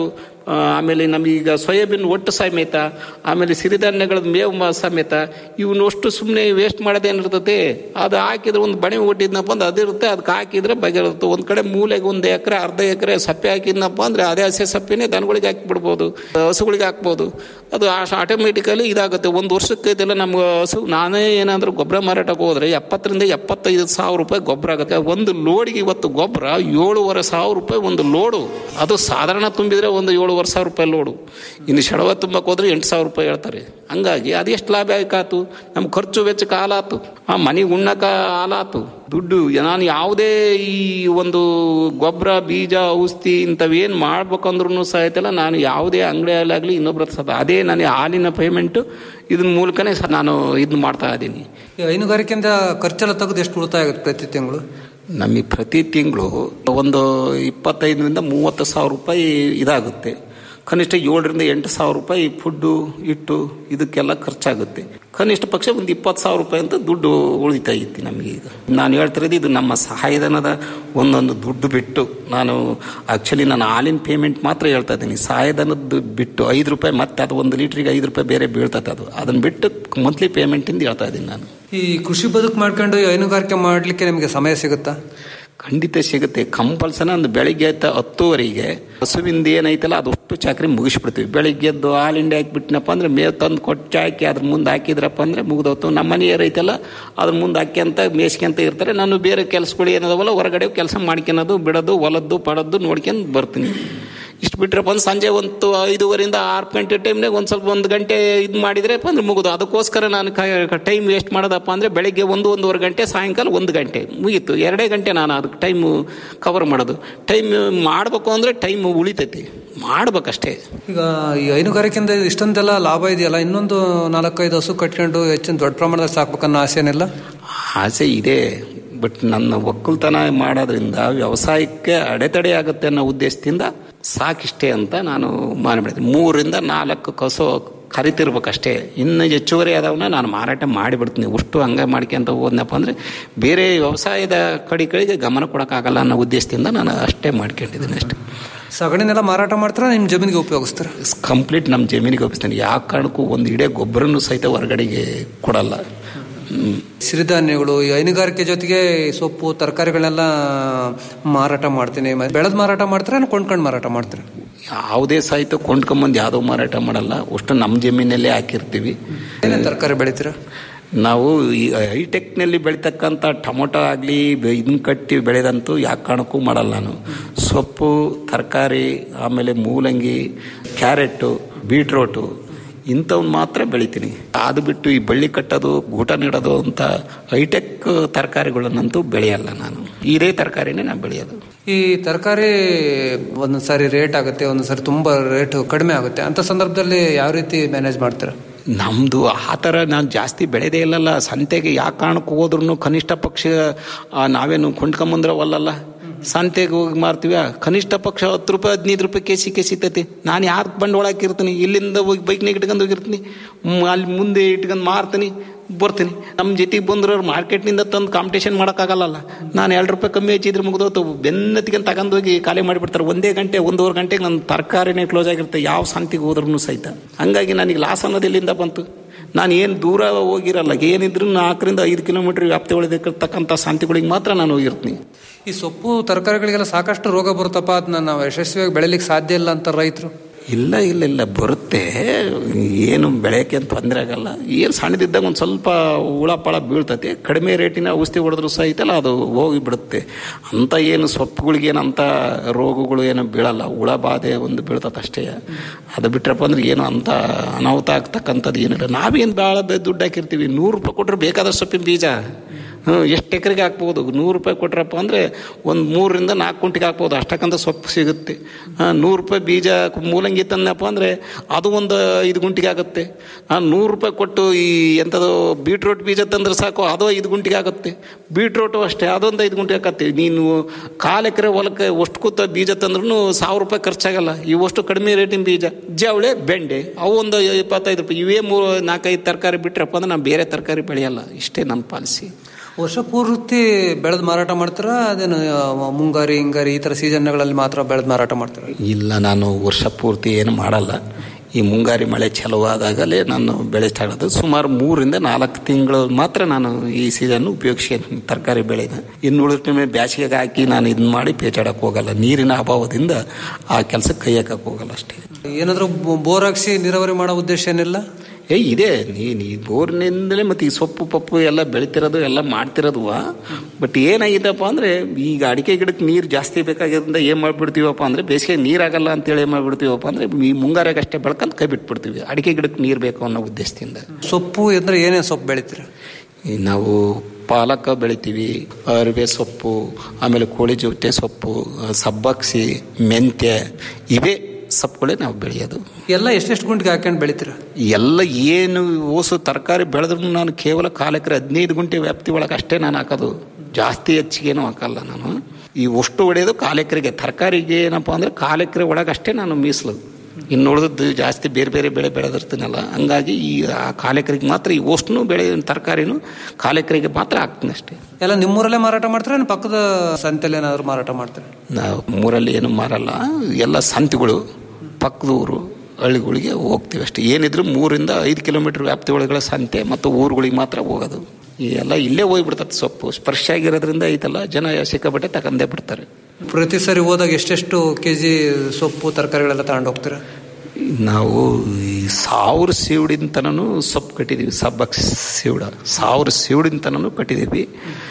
ಆ, ಆಮೇಲೆ ನಮಗೀಗ ಸೋಯಾಬೀನ್ ಒಟ್ಟು ಸಮೇತ ಆಮೇಲೆ ಸಿರಿಧಾನ್ಯಗಳ ಮೇವು ಮ- ಸಮೇತ ಇವನು ಅಷ್ಟು ಸುಮ್ಮನೆ ವೇಸ್ಟ್ ಮಾಡೋದೇನಿರ್ತದೆ ಅದು ಹಾಕಿದ್ರೆ ಒಂದು ಬಣೆ ಒಟ್ಟಿದ್ನಪ್ಪ ಅಂದ್ರೆ ಅದಿರುತ್ತೆ ಅದಕ್ಕೆ ಹಾಕಿದ್ರೆ ಬಗೆರುತ್ತೆ ಒಂದು ಕಡೆ ಮೂಲೆಗೆ ಒಂದು ಎಕರೆ ಅರ್ಧ ಎಕರೆ ಸಪ್ಪೆ ಹಾಕಿದ್ನಪ್ಪ ಅಂದ್ರೆ ಅದೇ ಹಸೆ ಸಪ್ಪೆನೇ ದನಗಳಿಗೆ ಹಾಕಿಬಿಡ್ಬೋದು ಹಸುಗಳಿಗೆ ಹಾಕ್ಬೋದು ಅದು ಆಟೋಮೆಟಿಕಲಿ ಇದಾಗುತ್ತೆ ಒಂದು ವರ್ಷಕ್ಕೆ ಇದೆಲ್ಲ ನಮ್ಗೆ ಹಸು ನಾನೇ ಏನಾದರೂ ಗೊಬ್ಬರ ಮಾರಾಟಕ್ಕೆ ಹೋದ್ರೆ ಎಪ್ಪತ್ತರಿಂದ ಎಪ್ಪತ್ತೈದು ಸಾವಿರ ರೂಪಾಯಿ ಗೊಬ್ಬರ ಆಗುತ್ತೆ ಒಂದು ಲೋಡಿಗೆ ಇವತ್ತು ಗೊಬ್ಬರ ಏಳುವರೆ ಸಾವಿರ ರೂಪಾಯಿ ಒಂದು ಲೋಡು ಅದು ಸಾಧಾರಣ ತುಂಬಿದ್ರೆ ಒಂದು ಏಳುವರೆ ಸಾವಿರ ರೂಪಾಯಿ ಲೋಡು ಇನ್ನು ಶಡವ ತುಂಬಕ್ಕೆ ಹೋದ್ರೆ ಎಂಟು ಸಾವಿರ ರೂಪಾಯಿ ಹೇಳ್ತಾರೆ ಹಂಗಾಗಿ ಅದು ಎಷ್ಟು ಲಾಭ ಆಯ್ಕಾತು ನಮ್ಮ ಖರ್ಚು ವೆಚ್ಚಕ್ಕೆ ಹಾಲಾತು ಆ ಮನೆಗೆ ಉಣ್ಣಕ ಹಾಲಾತು ದುಡ್ಡು ನಾನು ಯಾವುದೇ ಈ ಒಂದು ಗೊಬ್ಬರ ಬೀಜ ಔಷಧಿ ಇಂಥವೇನು ಮಾಡ್ಬೇಕಂದ್ರೂ ಸಹಿತಲ್ಲ ನಾನು ಯಾವುದೇ ಅಂಗಡಿಯಲ್ಲಾಗಲಿ ಇನ್ನೊಬ್ರ ಸಹ ಅದೇ ನನಗೆ ಹಾಲಿನ ಪೇಮೆಂಟು ಇದ್ರ ಮೂಲಕನೇ ಸಹ ನಾನು ಇದನ್ನ ಮಾಡ್ತಾ ಇದ್ದೀನಿ ಈ ಹೈನುಗಾರಿಕೆಯಿಂದ ಖರ್ಚೆಲ್ಲ ತೆಗೆದು ಎಷ್ಟು ಉಳಿತಾಯ ಆಗುತ್ತೆ ಪ್ರತಿ ತಿಂಗಳು ನಮಗೆ ಪ್ರತಿ ತಿಂಗಳು ಒಂದು ಇಪ್ಪತ್ತೈದರಿಂದ ಮೂವತ್ತು ಸಾವಿರ ರೂಪಾಯಿ ಇದಾಗುತ್ತೆ ಕನಿಷ್ಠ ಏಳರಿಂದ ಎಂಟು ಸಾವಿರ ರೂಪಾಯಿ ಫುಡ್ಡು ಇಟ್ಟು ಇದಕ್ಕೆಲ್ಲ ಖರ್ಚಾಗುತ್ತೆ ಕನಿಷ್ಠ ಪಕ್ಷ ಒಂದು ಇಪ್ಪತ್ತು ಸಾವಿರ ರೂಪಾಯಿ ಅಂತ ದುಡ್ಡು ಉಳಿತಾ ಇತ್ತು ನಮಗೆ ಈಗ ನಾನು ಹೇಳ್ತಿರೋದು ಇದು ನಮ್ಮ ಸಹಾಯಧನದ ಒಂದೊಂದು ದುಡ್ಡು ಬಿಟ್ಟು ನಾನು ಆ್ಯಕ್ಚುಲಿ ನಾನು ಹಾಲಿನ ಪೇಮೆಂಟ್ ಮಾತ್ರ ಹೇಳ್ತಾ ಇದ್ದೀನಿ ಸಹಾಯಧನದ್ದು ಬಿಟ್ಟು ಐದು ರೂಪಾಯಿ ಮತ್ತೆ ಅದು ಒಂದು ಲೀಟ್ರಿಗೆ ಐದು ರೂಪಾಯಿ ಬೇರೆ ಬೀಳ್ತದೆ ಅದು ಅದನ್ನು ಬಿಟ್ಟು ಮಂತ್ಲಿ ಪೇಮೆಂಟಿಂದ ಹೇಳ್ತಾ ಇದ್ದೀನಿ ನಾನು ಈ ಕೃಷಿ ಬದುಕು ಮಾಡ್ಕೊಂಡು ಈ ಹೈನುಗಾರಿಕೆ ಮಾಡಲಿಕ್ಕೆ ನಿಮಗೆ ಸಮಯ ಸಿಗುತ್ತಾ ಖಂಡಿತ ಸಿಗುತ್ತೆ ಕಂಪಲ್ಸನ ಒಂದು ಬೆಳಿಗ್ಗೆ ಎದ್ದ ಹತ್ತುವರೆಗೆ ಹಸುವಿಂದ ಏನೈತಲ್ಲ ಅದಷ್ಟು ಚಾಕ್ರಿ ಮುಗಿಸ್ಬಿಡ್ತೀವಿ ಬೆಳಿಗ್ಗೆ ಎದ್ದು ಹಾಲಿಂಡಿ ಹಾಕಿಬಿಟ್ನಪ್ಪ ಅಂದ್ರೆ ಮೇವು ತಂದು ಕೊಚ್ಚ ಹಾಕಿ ಅದ್ರ ಮುಂದೆ ಹಾಕಿದ್ರಪ್ಪ ಅಂದ್ರೆ ಮುಗ್ದೋತು ನಮ್ಮ ಮನೆ ಏನೈತಲ್ಲ ಅದ್ರ ಮುಂದೆ ಹಾಕ್ಯಂತ ಮೇಯ್ಸ್ಕೊಂತ ಇರ್ತಾರೆ ನಾನು ಬೇರೆ ಕೆಲಸಗಳು ಏನದವಲ್ಲ ಹೊರಗಡೆ ಕೆಲಸ ಮಾಡ್ಕೊಳೋದು ಬಿಡೋದು ಹೊಲದ್ದು ಪಡೋದು ನೋಡ್ಕೊಂಡು ಬರ್ತೀನಿ ಇಷ್ಟು ಬಿಟ್ರಪ್ಪ ಅಂದ್ರೆ ಸಂಜೆ ಒಂದು ಐದೂವರೆಯಿಂದ ಆರು ಗಂಟೆ ಟೈಮ್ನಾಗ ಒಂದು ಸ್ವಲ್ಪ ಒಂದು ಗಂಟೆ ಇದು ಮಾಡಿದ್ರಪ್ಪ ಅಂದ್ರೆ ಮುಗಿದು ಅದಕ್ಕೋಸ್ಕರ ನಾನು ಟೈಮ್ ವೇಸ್ಟ್ ಮಾಡೋದಪ್ಪ ಅಂದರೆ ಬೆಳಿಗ್ಗೆ ಒಂದು ಒಂದೂವರೆ ಗಂಟೆ ಸಾಯಂಕಾಲ ಒಂದು ಗಂಟೆ ಮುಗೀತು ಎರಡೇ ಗಂಟೆ ನಾನು ಅದಕ್ಕೆ ಟೈಮು ಕವರ್ ಮಾಡೋದು ಟೈಮ್ ಮಾಡಬೇಕು ಅಂದರೆ ಟೈಮ್ ಉಳಿತೈತಿ ಮಾಡ್ಬೇಕಷ್ಟೇ ಈಗ ಈ ಹೈನುಗಾರಿಕೆಯಿಂದ ಇಷ್ಟೊಂದೆಲ್ಲ ಲಾಭ ಇದೆಯಲ್ಲ ಇನ್ನೊಂದು ನಾಲ್ಕೈದು ಹಸು ಕಟ್ಕೊಂಡು ಹೆಚ್ಚಿನ ದೊಡ್ಡ ಪ್ರಮಾಣದಲ್ಲಿ ಸಾಕ್ಬೇಕನ್ನೋ ಆಸೆ ಏನಿಲ್ಲ ಆಸೆ ಇದೆ ಬಟ್ ನನ್ನ ಒಕ್ಕಲ್ತನ ಮಾಡೋದ್ರಿಂದ ವ್ಯವಸಾಯಕ್ಕೆ ಅಡೆತಡೆ ಆಗುತ್ತೆ ಅನ್ನೋ ಉದ್ದೇಶದಿಂದ ಸಾಕಿಷ್ಟೇ ಅಂತ ನಾನು ಮಾಡಿಬಿಡ್ತೀನಿ ಮೂರರಿಂದ ನಾಲ್ಕು ಕಸು ಕರಿತಿರ್ಬೇಕಷ್ಟೇ ಇನ್ನು ಹೆಚ್ಚುವರಿ ಆದವನ್ನ ನಾನು ಮಾರಾಟ ಮಾಡಿಬಿಡ್ತೀನಿ ಅಷ್ಟು ಹಂಗೆ ಮಾಡ್ಕೊಂತ ಹೋದ್ನಪ್ಪ ಅಂದರೆ ಬೇರೆ ವ್ಯವಸಾಯದ ಕಡೆಗಳಿಗೆ ಗಮನ ಕೊಡೋಕ್ಕಾಗಲ್ಲ ಅನ್ನೋ ಉದ್ದೇಶದಿಂದ ನಾನು ಅಷ್ಟೇ ಮಾಡ್ಕೊಂಡಿದ್ದೀನಿ ಅಷ್ಟೇ ಸಗಣಿನೆಲ್ಲ ಮಾರಾಟ ಮಾಡ್ತಾರ ನಿಮ್ಮ ಜಮೀನಿಗೆ ಉಪಯೋಗಿಸ್ತಾರ ಕಂಪ್ಲೀಟ್ ನಮ್ಮ ಜಮೀನಿಗೆ ಒಪ್ಪಿಸ್ತೀನಿ ಯಾವ ಕಾರಣಕ್ಕೂ ಒಂದು ಇಡೇ ಗೊಬ್ಬರನೂ ಸಹಿತ ಹೊರಗಡೆಗೆ ಕೊಡಲ್ಲ ಹ್ಮ್. ಸಿರಿಧಾನ್ಯಗಳು ಈ ಹೈನುಗಾರಿಕೆ ಜೊತೆಗೆ ಈ ಸೊಪ್ಪು ತರಕಾರಿಗಳನ್ನೆಲ್ಲ ಮಾರಾಟ ಮಾಡ್ತೀನಿ ಬೆಳೆದ್ ಮಾರಾಟ ಮಾಡ್ತೀರಾ ಕೊಂಡ್ಕೊಂಡು ಮಾರಾಟ ಮಾಡ್ತೀರಾ ಯಾವುದೇ ಸಹಿತ ಕೊಂಡ್ಕೊಂಬಂದು ಯಾವುದೋ ಮಾರಾಟ ಮಾಡಲ್ಲ ಅಷ್ಟು ನಮ್ಮ ಜಮೀನಲ್ಲೇ ಹಾಕಿರ್ತೀವಿ ಏನೇನು ತರಕಾರಿ ಬೆಳಿತೀರಾ ನಾವು ಈ ಹೈಟೆಕ್ನಲ್ಲಿ ಬೆಳೀತಕ್ಕಂಥ ಟೊಮೊಟೊ ಆಗಲಿ ಇದನ್ನ ಕಟ್ಟಿ ಬೆಳೆದಂತೂ ಯಾವ ಕಾರಣಕ್ಕೂ ಮಾಡಲ್ಲ ನಾನು ಸೊಪ್ಪು ತರಕಾರಿ ಆಮೇಲೆ ಮೂಲಂಗಿ ಕ್ಯಾರೆಟು ಬೀಟ್ರೋಟು ಇಂಥವ್ನ ಮಾತ್ರ ಬೆಳಿತೀನಿ ಅದು ಬಿಟ್ಟು ಈ ಬಳ್ಳಿ ಕಟ್ಟೋದು ಗೂಟ ನೀಡೋದು ಅಂತ ಹೈಟೆಕ್ ತರಕಾರಿಗಳನ್ನಂತೂ ಬೆಳೆಯಲ್ಲ ನಾನು ಇದೇ ತರಕಾರಿನೇ ನಾನು ಬೆಳೆಯೋದು ಈ ತರಕಾರಿ ಒಂದೊಂದು ಸಾರಿ ರೇಟ್ ಆಗುತ್ತೆ ಒಂದೊಂದು ಸಾರಿ ತುಂಬ ರೇಟ್ ಕಡಿಮೆ ಆಗುತ್ತೆ ಅಂತ ಸಂದರ್ಭದಲ್ಲಿ ಯಾವ ರೀತಿ ಮ್ಯಾನೇಜ್ ಮಾಡ್ತೀರಾ ನಮ್ಮದು ಆ ಥರ ನಾನು ಜಾಸ್ತಿ ಬೆಳೆದೇ ಇಲ್ಲಲ್ಲ ಸಂತೆಗೆ ಯಾವ ಕಾರಣಕ್ಕೆ ಹೋದ್ರೂ ಕನಿಷ್ಠ ಪಕ್ಷ ಆ, ನಾವೇನು ಕೊಂಡ್ಕೊಂಬಂದ್ರವಲ್ಲಲ್ಲ ಸಂತೆಗೆ ಹೋಗಿ ಮಾರ್ತೀವಿ ಕನಿಷ್ಠ ಪಕ್ಷ ಹತ್ತು ರೂಪಾಯಿ ಹದಿನೈದು ರೂಪಾಯಿ ಕೆಸಿ ಕೆಸಿತೈತಿ ನಾನು ಯಾರು ಬಂಡವಾಳ ಹಾಕಿರ್ತೀನಿ ಇಲ್ಲಿಂದ ಹೋಗಿ ಬೈಕ್ನಾಗ ಇಟ್ಕೊಂಡು ಹೋಗಿರ್ತೀನಿ ಮ್, ಅಲ್ಲಿ ಮುಂದೆ ಇಟ್ಕೊಂಡು ಮಾರ್ತೀನಿ ಬರ್ತೀನಿ ನಮ್ಮ ಜೊತೆಗೆ ಬಂದ್ರವ್ರು ಮಾರ್ಕೆಟ್ನಿಂದ ತಂದು ಕಾಂಪಿಟೇಷನ್ ಮಾಡೋಕ್ಕಾಗಲ್ಲ ನಾನು ಎರಡು ರೂಪಾಯಿ ಕಮ್ಮಿ ಹಚ್ಚಿದ್ರೆ ಮುಗಿದೋತು ಬೆನ್ನತ್ತಿಗೆ ತಗೊಂಡು ಹೋಗಿ ಖಾಲಿ ಮಾಡಿಬಿಡ್ತಾರೆ ಒಂದೇ ಗಂಟೆ ಒಂದೂವರೆ ಗಂಟೆಗೆ ನನ್ನ ತರಕಾರಿನೇ ಕ್ಲೋಸ್ ಆಗಿರುತ್ತೆ ಯಾವ ಸಂತಿಗೆ ಹೋದ್ರೂ ಸಹಿತ ಹಂಗಾಗಿ ನನಗೆ ಲಾಸ್ ಅನ್ನೋದು ಎಲ್ಲಿಂದ ಬಂತು ನಾನು ಏನು ದೂರ ಹೋಗಿರಲ್ಲ ಏನಿದ್ರು ನಾಲ್ಕರಿಂದ ಐದು ಕಿಲೋಮೀಟರ್ ವ್ಯಾಪ್ತಿ ಒಳಗಿರ್ತಕ್ಕಂಥ ಸಂತಿಗಳಿಗೆ ಮಾತ್ರ ನಾನು ಹೋಗಿರ್ತೀನಿ ಈ ಸೊಪ್ಪು ತರಕಾರಿಗಳಿಗೆಲ್ಲ ಸಾಕಷ್ಟು ರೋಗ ಬರುತ್ತಪ್ಪ ಅದನ್ನ ನಾವು ಯಶಸ್ವಿಯಾಗಿ ಬೆಳಿಲಿಕ್ಕೆ ಸಾಧ್ಯ ಇಲ್ಲ ಅಂತ ರೈತರು ಇಲ್ಲ ಇಲ್ಲ ಇಲ್ಲ ಬರುತ್ತೆ ಏನು ಬೆಳೆಯೋಕೆ ಅಂತ ತೊಂದರೆ ಆಗಲ್ಲ ಏನು ಸಣ್ಣದಿದ್ದಾಗ ಒಂದು ಸ್ವಲ್ಪ ಹುಳ ಪಳ ಬೀಳ್ತೈತೆ ಕಡಿಮೆ ರೇಟಿನ ಔಷಧಿ ಹೊಡೆದ್ರು ಸಹಿತಲ್ಲ ಅದು ಹೋಗಿ ಬಿಡುತ್ತೆ ಅಂಥ ಏನು ಸೊಪ್ಪುಗಳಿಗೇನು ಅಂಥ ರೋಗಗಳು ಏನು ಬೀಳಲ್ಲ ಹುಳ ಬಾಧೆ ಒಂದು ಬೀಳ್ತದೆ ಅಷ್ಟೇ ಅದು ಬಿಟ್ರಪ್ಪ ಅಂದ್ರೆ ಏನು ಅಂಥ ಅನಾಹುತ ಆಗ್ತಕ್ಕಂಥದ್ದು ಏನಿಲ್ಲ ನಾವೇನು ಭಾಳ ದುಡ್ಡು ಹಾಕಿರ್ತೀವಿ ನೂರು ರೂಪಾಯಿ ಕೊಟ್ಟರೆ ಬೇಕಾದಷ್ಟು ಸೊಪ್ಪಿನ ಬೀಜ ಹ್ಞೂ ಎಷ್ಟು ಎಕರೆಗೆ ಹಾಕ್ಬೋದು ನೂರು ರೂಪಾಯಿ ಕೊಟ್ರಪ್ಪ ಅಂದರೆ ಒಂದು ಮೂರರಿಂದ ನಾಲ್ಕು ಕುಂಟಿಗೆ ಹಾಕ್ಬೋದು ಅಷ್ಟಕ್ಕಂತ ಸೊಪ್ಪು ಸಿಗುತ್ತೆ ಹಾಂ ನೂರು ರೂಪಾಯಿ ಬೀಜ ಮೂಲಂಗಿ ತಂದಪ್ಪ ಅಂದರೆ ಅದು ಒಂದು ಐದು ಗುಂಟಿಗೆ ಆಗುತ್ತೆ ಹಾಂ ನೂರು ರೂಪಾಯಿ ಕೊಟ್ಟು ಈ ಎಂಥದ್ದು ಬೀಟ್ರೋಟ್ ಬೀಜ ತಂದ್ರೆ ಸಾಕು ಅದು ಐದು ಗುಂಟಿಗೆ ಆಗುತ್ತೆ ಬೀಟ್ರೋಟು ಅಷ್ಟೇ ಅದೊಂದು ಐದು ಗುಂಟಿಗೆ ಹಾಕತ್ತೆ ನೀನು ಕಾಲು ಎಕರೆ ಹೊಲಕ್ಕೆ ಅಷ್ಟು ಕೂತ ಬೀಜ ತಂದ್ರೂ ಸಾವಿರ ರೂಪಾಯಿ ಖರ್ಚಾಗಲ್ಲ ಇವಷ್ಟು ಕಡಿಮೆ ರೇಟಿನ ಬೀಜ ಜವಳೆ ಬೆಂಡೆ ಅವು ಒಂದು ಇಪ್ಪತ್ತೈದು ರೂಪಾಯಿ ಇವೇ ಮೂರು ನಾಲ್ಕೈದು ತರಕಾರಿ ಬಿಟ್ರಪ್ಪ ಅಂದ್ರೆ ನಾನು ಬೇರೆ ತರಕಾರಿ ಬೆಳೆಯಲ್ಲ ಇಷ್ಟೇ ನನ್ನ ಪಾಲಿಸಿ ವರ್ಷ ಪೂರ್ತಿ ಬೆಳೆದ್ ಮಾರಾಟ ಮಾಡ್ತೀರಾ ಅದೇನು ಆ, ಮುಂಗಾರಿ ಹಿಂಗಾರಿ ಈ ತರ ಸೀಸನ್ಗಳಲ್ಲಿ ಮಾತ್ರ ಬೆಳೆದ್ ಮಾರಾಟ ಮಾಡ್ತೀರಾ ಇಲ್ಲ ನಾನು ವರ್ಷ ಪೂರ್ತಿ ಏನು ಮಾಡಲ್ಲ ಈ ಮುಂಗಾರಿ ಮಳೆ ಚಲುವಾದಾಗಲೇ ನಾನು ಬೆಳೆ ಸ್ಟಾರ್ಟ್ ಸುಮಾರು ಮೂರಿಂದ ನಾಲ್ಕು ತಿಂಗಳು ಮಾತ್ರ ನಾನು ಈ ಸೀಸನ್ ಉಪಯೋಗಿಸಿ ತರಕಾರಿ ಬೆಳೆನ ಇನ್ನು ಉಳಿದ ಟೈಮ್ ಬ್ಯಾಸಿಗೆಗೆ ಹಾಕಿ ನಾನು ಇದನ್ನ ಮಾಡಿ ಪೇಚಾಡಕ್ಕೆ ಹೋಗಲ್ಲ ನೀರಿನ ಅಭಾವದಿಂದ ಆ ಕೆಲಸಕ್ಕೆ ಕೈ ಹಾಕಕ್ಕೆ ಹೋಗಲ್ಲ ಅಷ್ಟೇ ಏನಾದ್ರೂ ಬೊ- ಬೋರ್ ಹಾಕ್ಸಿ ನೀರಾವರಿ ಮಾಡೋ ಉದ್ದೇಶ ಏನಿಲ್ಲ ಏ ಇದೆ ನೀನು ಈ ಬೋರ್ನಿಂದಲೇ ಮತ್ತು ಈ ಸೊಪ್ಪು ಪಪ್ಪು ಎಲ್ಲ ಬೆಳಿತಿರೋದು ಎಲ್ಲ ಮಾಡ್ತಿರೋದು ಬಟ್ ಏನಾಗಿದೆಪ್ಪ ಅಂದರೆ ಈಗ ಅಡಿಕೆ ಗಿಡಕ್ಕೆ ನೀರು ಜಾಸ್ತಿ ಬೇಕಾಗಿರೋದ್ರಿಂದ ಏನು ಮಾಡ್ಬಿಡ್ತೀವಪ್ಪ ಅಂದರೆ ಬೇಸಿಗೆ ನೀರಾಗಲ್ಲ ಅಂತೇಳಿ ಏನು ಮಾಡ್ಬಿಡ್ತೀವಪ್ಪ ಅಂದರೆ ಈ ಮುಂಗಾರಿಗೆ ಅಷ್ಟೇ ಬೆಳ್ಕೊಂಡು ಕೈ ಬಿಟ್ಬಿಡ್ತೀವಿ ಅಡಿಕೆ ಗಿಡಕ್ಕೆ ನೀರು ಬೇಕು ಅನ್ನೋ ಉದ್ದೇಶದಿಂದ ಸೊಪ್ಪು ಅಂದ್ರೆ ಏನೇನು ಸೊಪ್ಪು ಬೆಳಿತೀರಾ ಈ ನಾವು ಪಾಲಕ ಬೆಳಿತೀವಿ ಅರಿವೆ ಸೊಪ್ಪು ಆಮೇಲೆ ಕೋಳಿ ಜೊತೆ ಸೊಪ್ಪು ಸಬ್ಬಕ್ಸಿ ಮೆಂತ್ಯ ಇವೇ ಸೊಪ್ಪುಗಳೇ ನಾವು ಬೆಳೆಯೋದು ಎಲ್ಲ ಎಷ್ಟೆಷ್ಟು ಗುಂಟಿಗೆ ಹಾಕೊಂಡು ಬೆಳಿತೀರಾ ಎಲ್ಲ ಏನು ಓಸು ತರಕಾರಿ ಬೆಳೆದ್ರು ನಾನು ಕೇವಲ ಕಾಲ ಎಕರೆ ಹದಿನೈದು ಗುಂಟೆ ವ್ಯಾಪ್ತಿ ಒಳಗೆ ಅಷ್ಟೇ ನಾನು ಹಾಕೋದು ಜಾಸ್ತಿ ಹೆಚ್ಚಿಗೇನು ಹಾಕಲ್ಲ ನಾನು ಈ ಅಷ್ಟು ಹೊಡೆಯೋದು ಕಾಲು ಎಕರೆಗೆ ತರಕಾರಿಗೆ ಏನಪ್ಪ ಅಂದರೆ ಕಾಲು ಎಕರೆ ಒಳಗೆ ಅಷ್ಟೇ ನಾನು ಮೀಸಲು ಇನ್ನು ಉಳಿದದ್ದು ಜಾಸ್ತಿ ಬೇರೆ ಬೇರೆ ಬೆಳೆ ಬೆಳೆದಿರ್ತೀನಲ್ಲ ಹಂಗಾಗಿ ಈ ಆ ಕಾಲು ಎಕರೆಗೆ ಮಾತ್ರ ಈ ಅಷ್ಟನ್ನು ಬೆಳೆ ತರಕಾರಿನೂ ಕಾಲು ಎಕರೆಗೆ ಮಾತ್ರ ಹಾಕ್ತೀನಿ ಅಷ್ಟೇ ಎಲ್ಲ ನಿಮ್ಮೂರಲ್ಲೇ ಮಾರಾಟ ಮಾಡ್ತೀರಾ ಏನ್ ಪಕ್ಕದ ಸಂತೆಲಿ ಏನಾದ್ರು ಮಾರಾಟ ಮಾಡ್ತೀರಾ ನಾವು ಮೂರಲ್ಲಿ ಏನು ಮಾರಲ್ಲ ಎಲ್ಲ ಸಂತಿಗಳು ಪಕ್ಕದ ಊರು ಹಳ್ಳಿಗಳಿಗೆ ಹೋಗ್ತೀವಿ ಅಷ್ಟೇ ಏನಿದ್ರು ಮೂರಿಂದ ಐದು ಕಿಲೋಮೀಟರ್ ವ್ಯಾಪ್ತಿ ಒಳಗಡೆ ಸಂತೆ ಮತ್ತು ಊರುಗಳಿಗೆ ಮಾತ್ರ ಹೋಗೋದು ಈ ಎಲ್ಲ ಇಲ್ಲೇ ಹೋಗ್ಬಿಡ್ತದೆ ಸೊಪ್ಪು ಸ್ಪರ್ಶ ಆಗಿರೋದ್ರಿಂದ ಐತಲ್ಲ ಜನ ಸಿಕ್ಕಾಪಟ್ಟೆ ತಗೊಂಡೇ ಬಿಡ್ತಾರೆ ಪ್ರತಿ ಸರಿ ಹೋದಾಗ ಎಷ್ಟೆಷ್ಟು ಕೆಜಿ ಸೊಪ್ಪು ತರಕಾರಿಗಳೆಲ್ಲ ತಗೊಂಡು ಹೋಗ್ತೀರಾ ನಾವು ಈ ಸಾವಿರ ಸೀವುಡಿಂತನೂ ಸೊಪ್ಪು ಕಟ್ಟಿದ್ದೀವಿ ಸಬ್ಬಕ್ ಸೀವುಡ ಸಾವಿರ ಸೀವುಡಿಂತನೂ ಕಟ್ಟಿದ್ದೀವಿ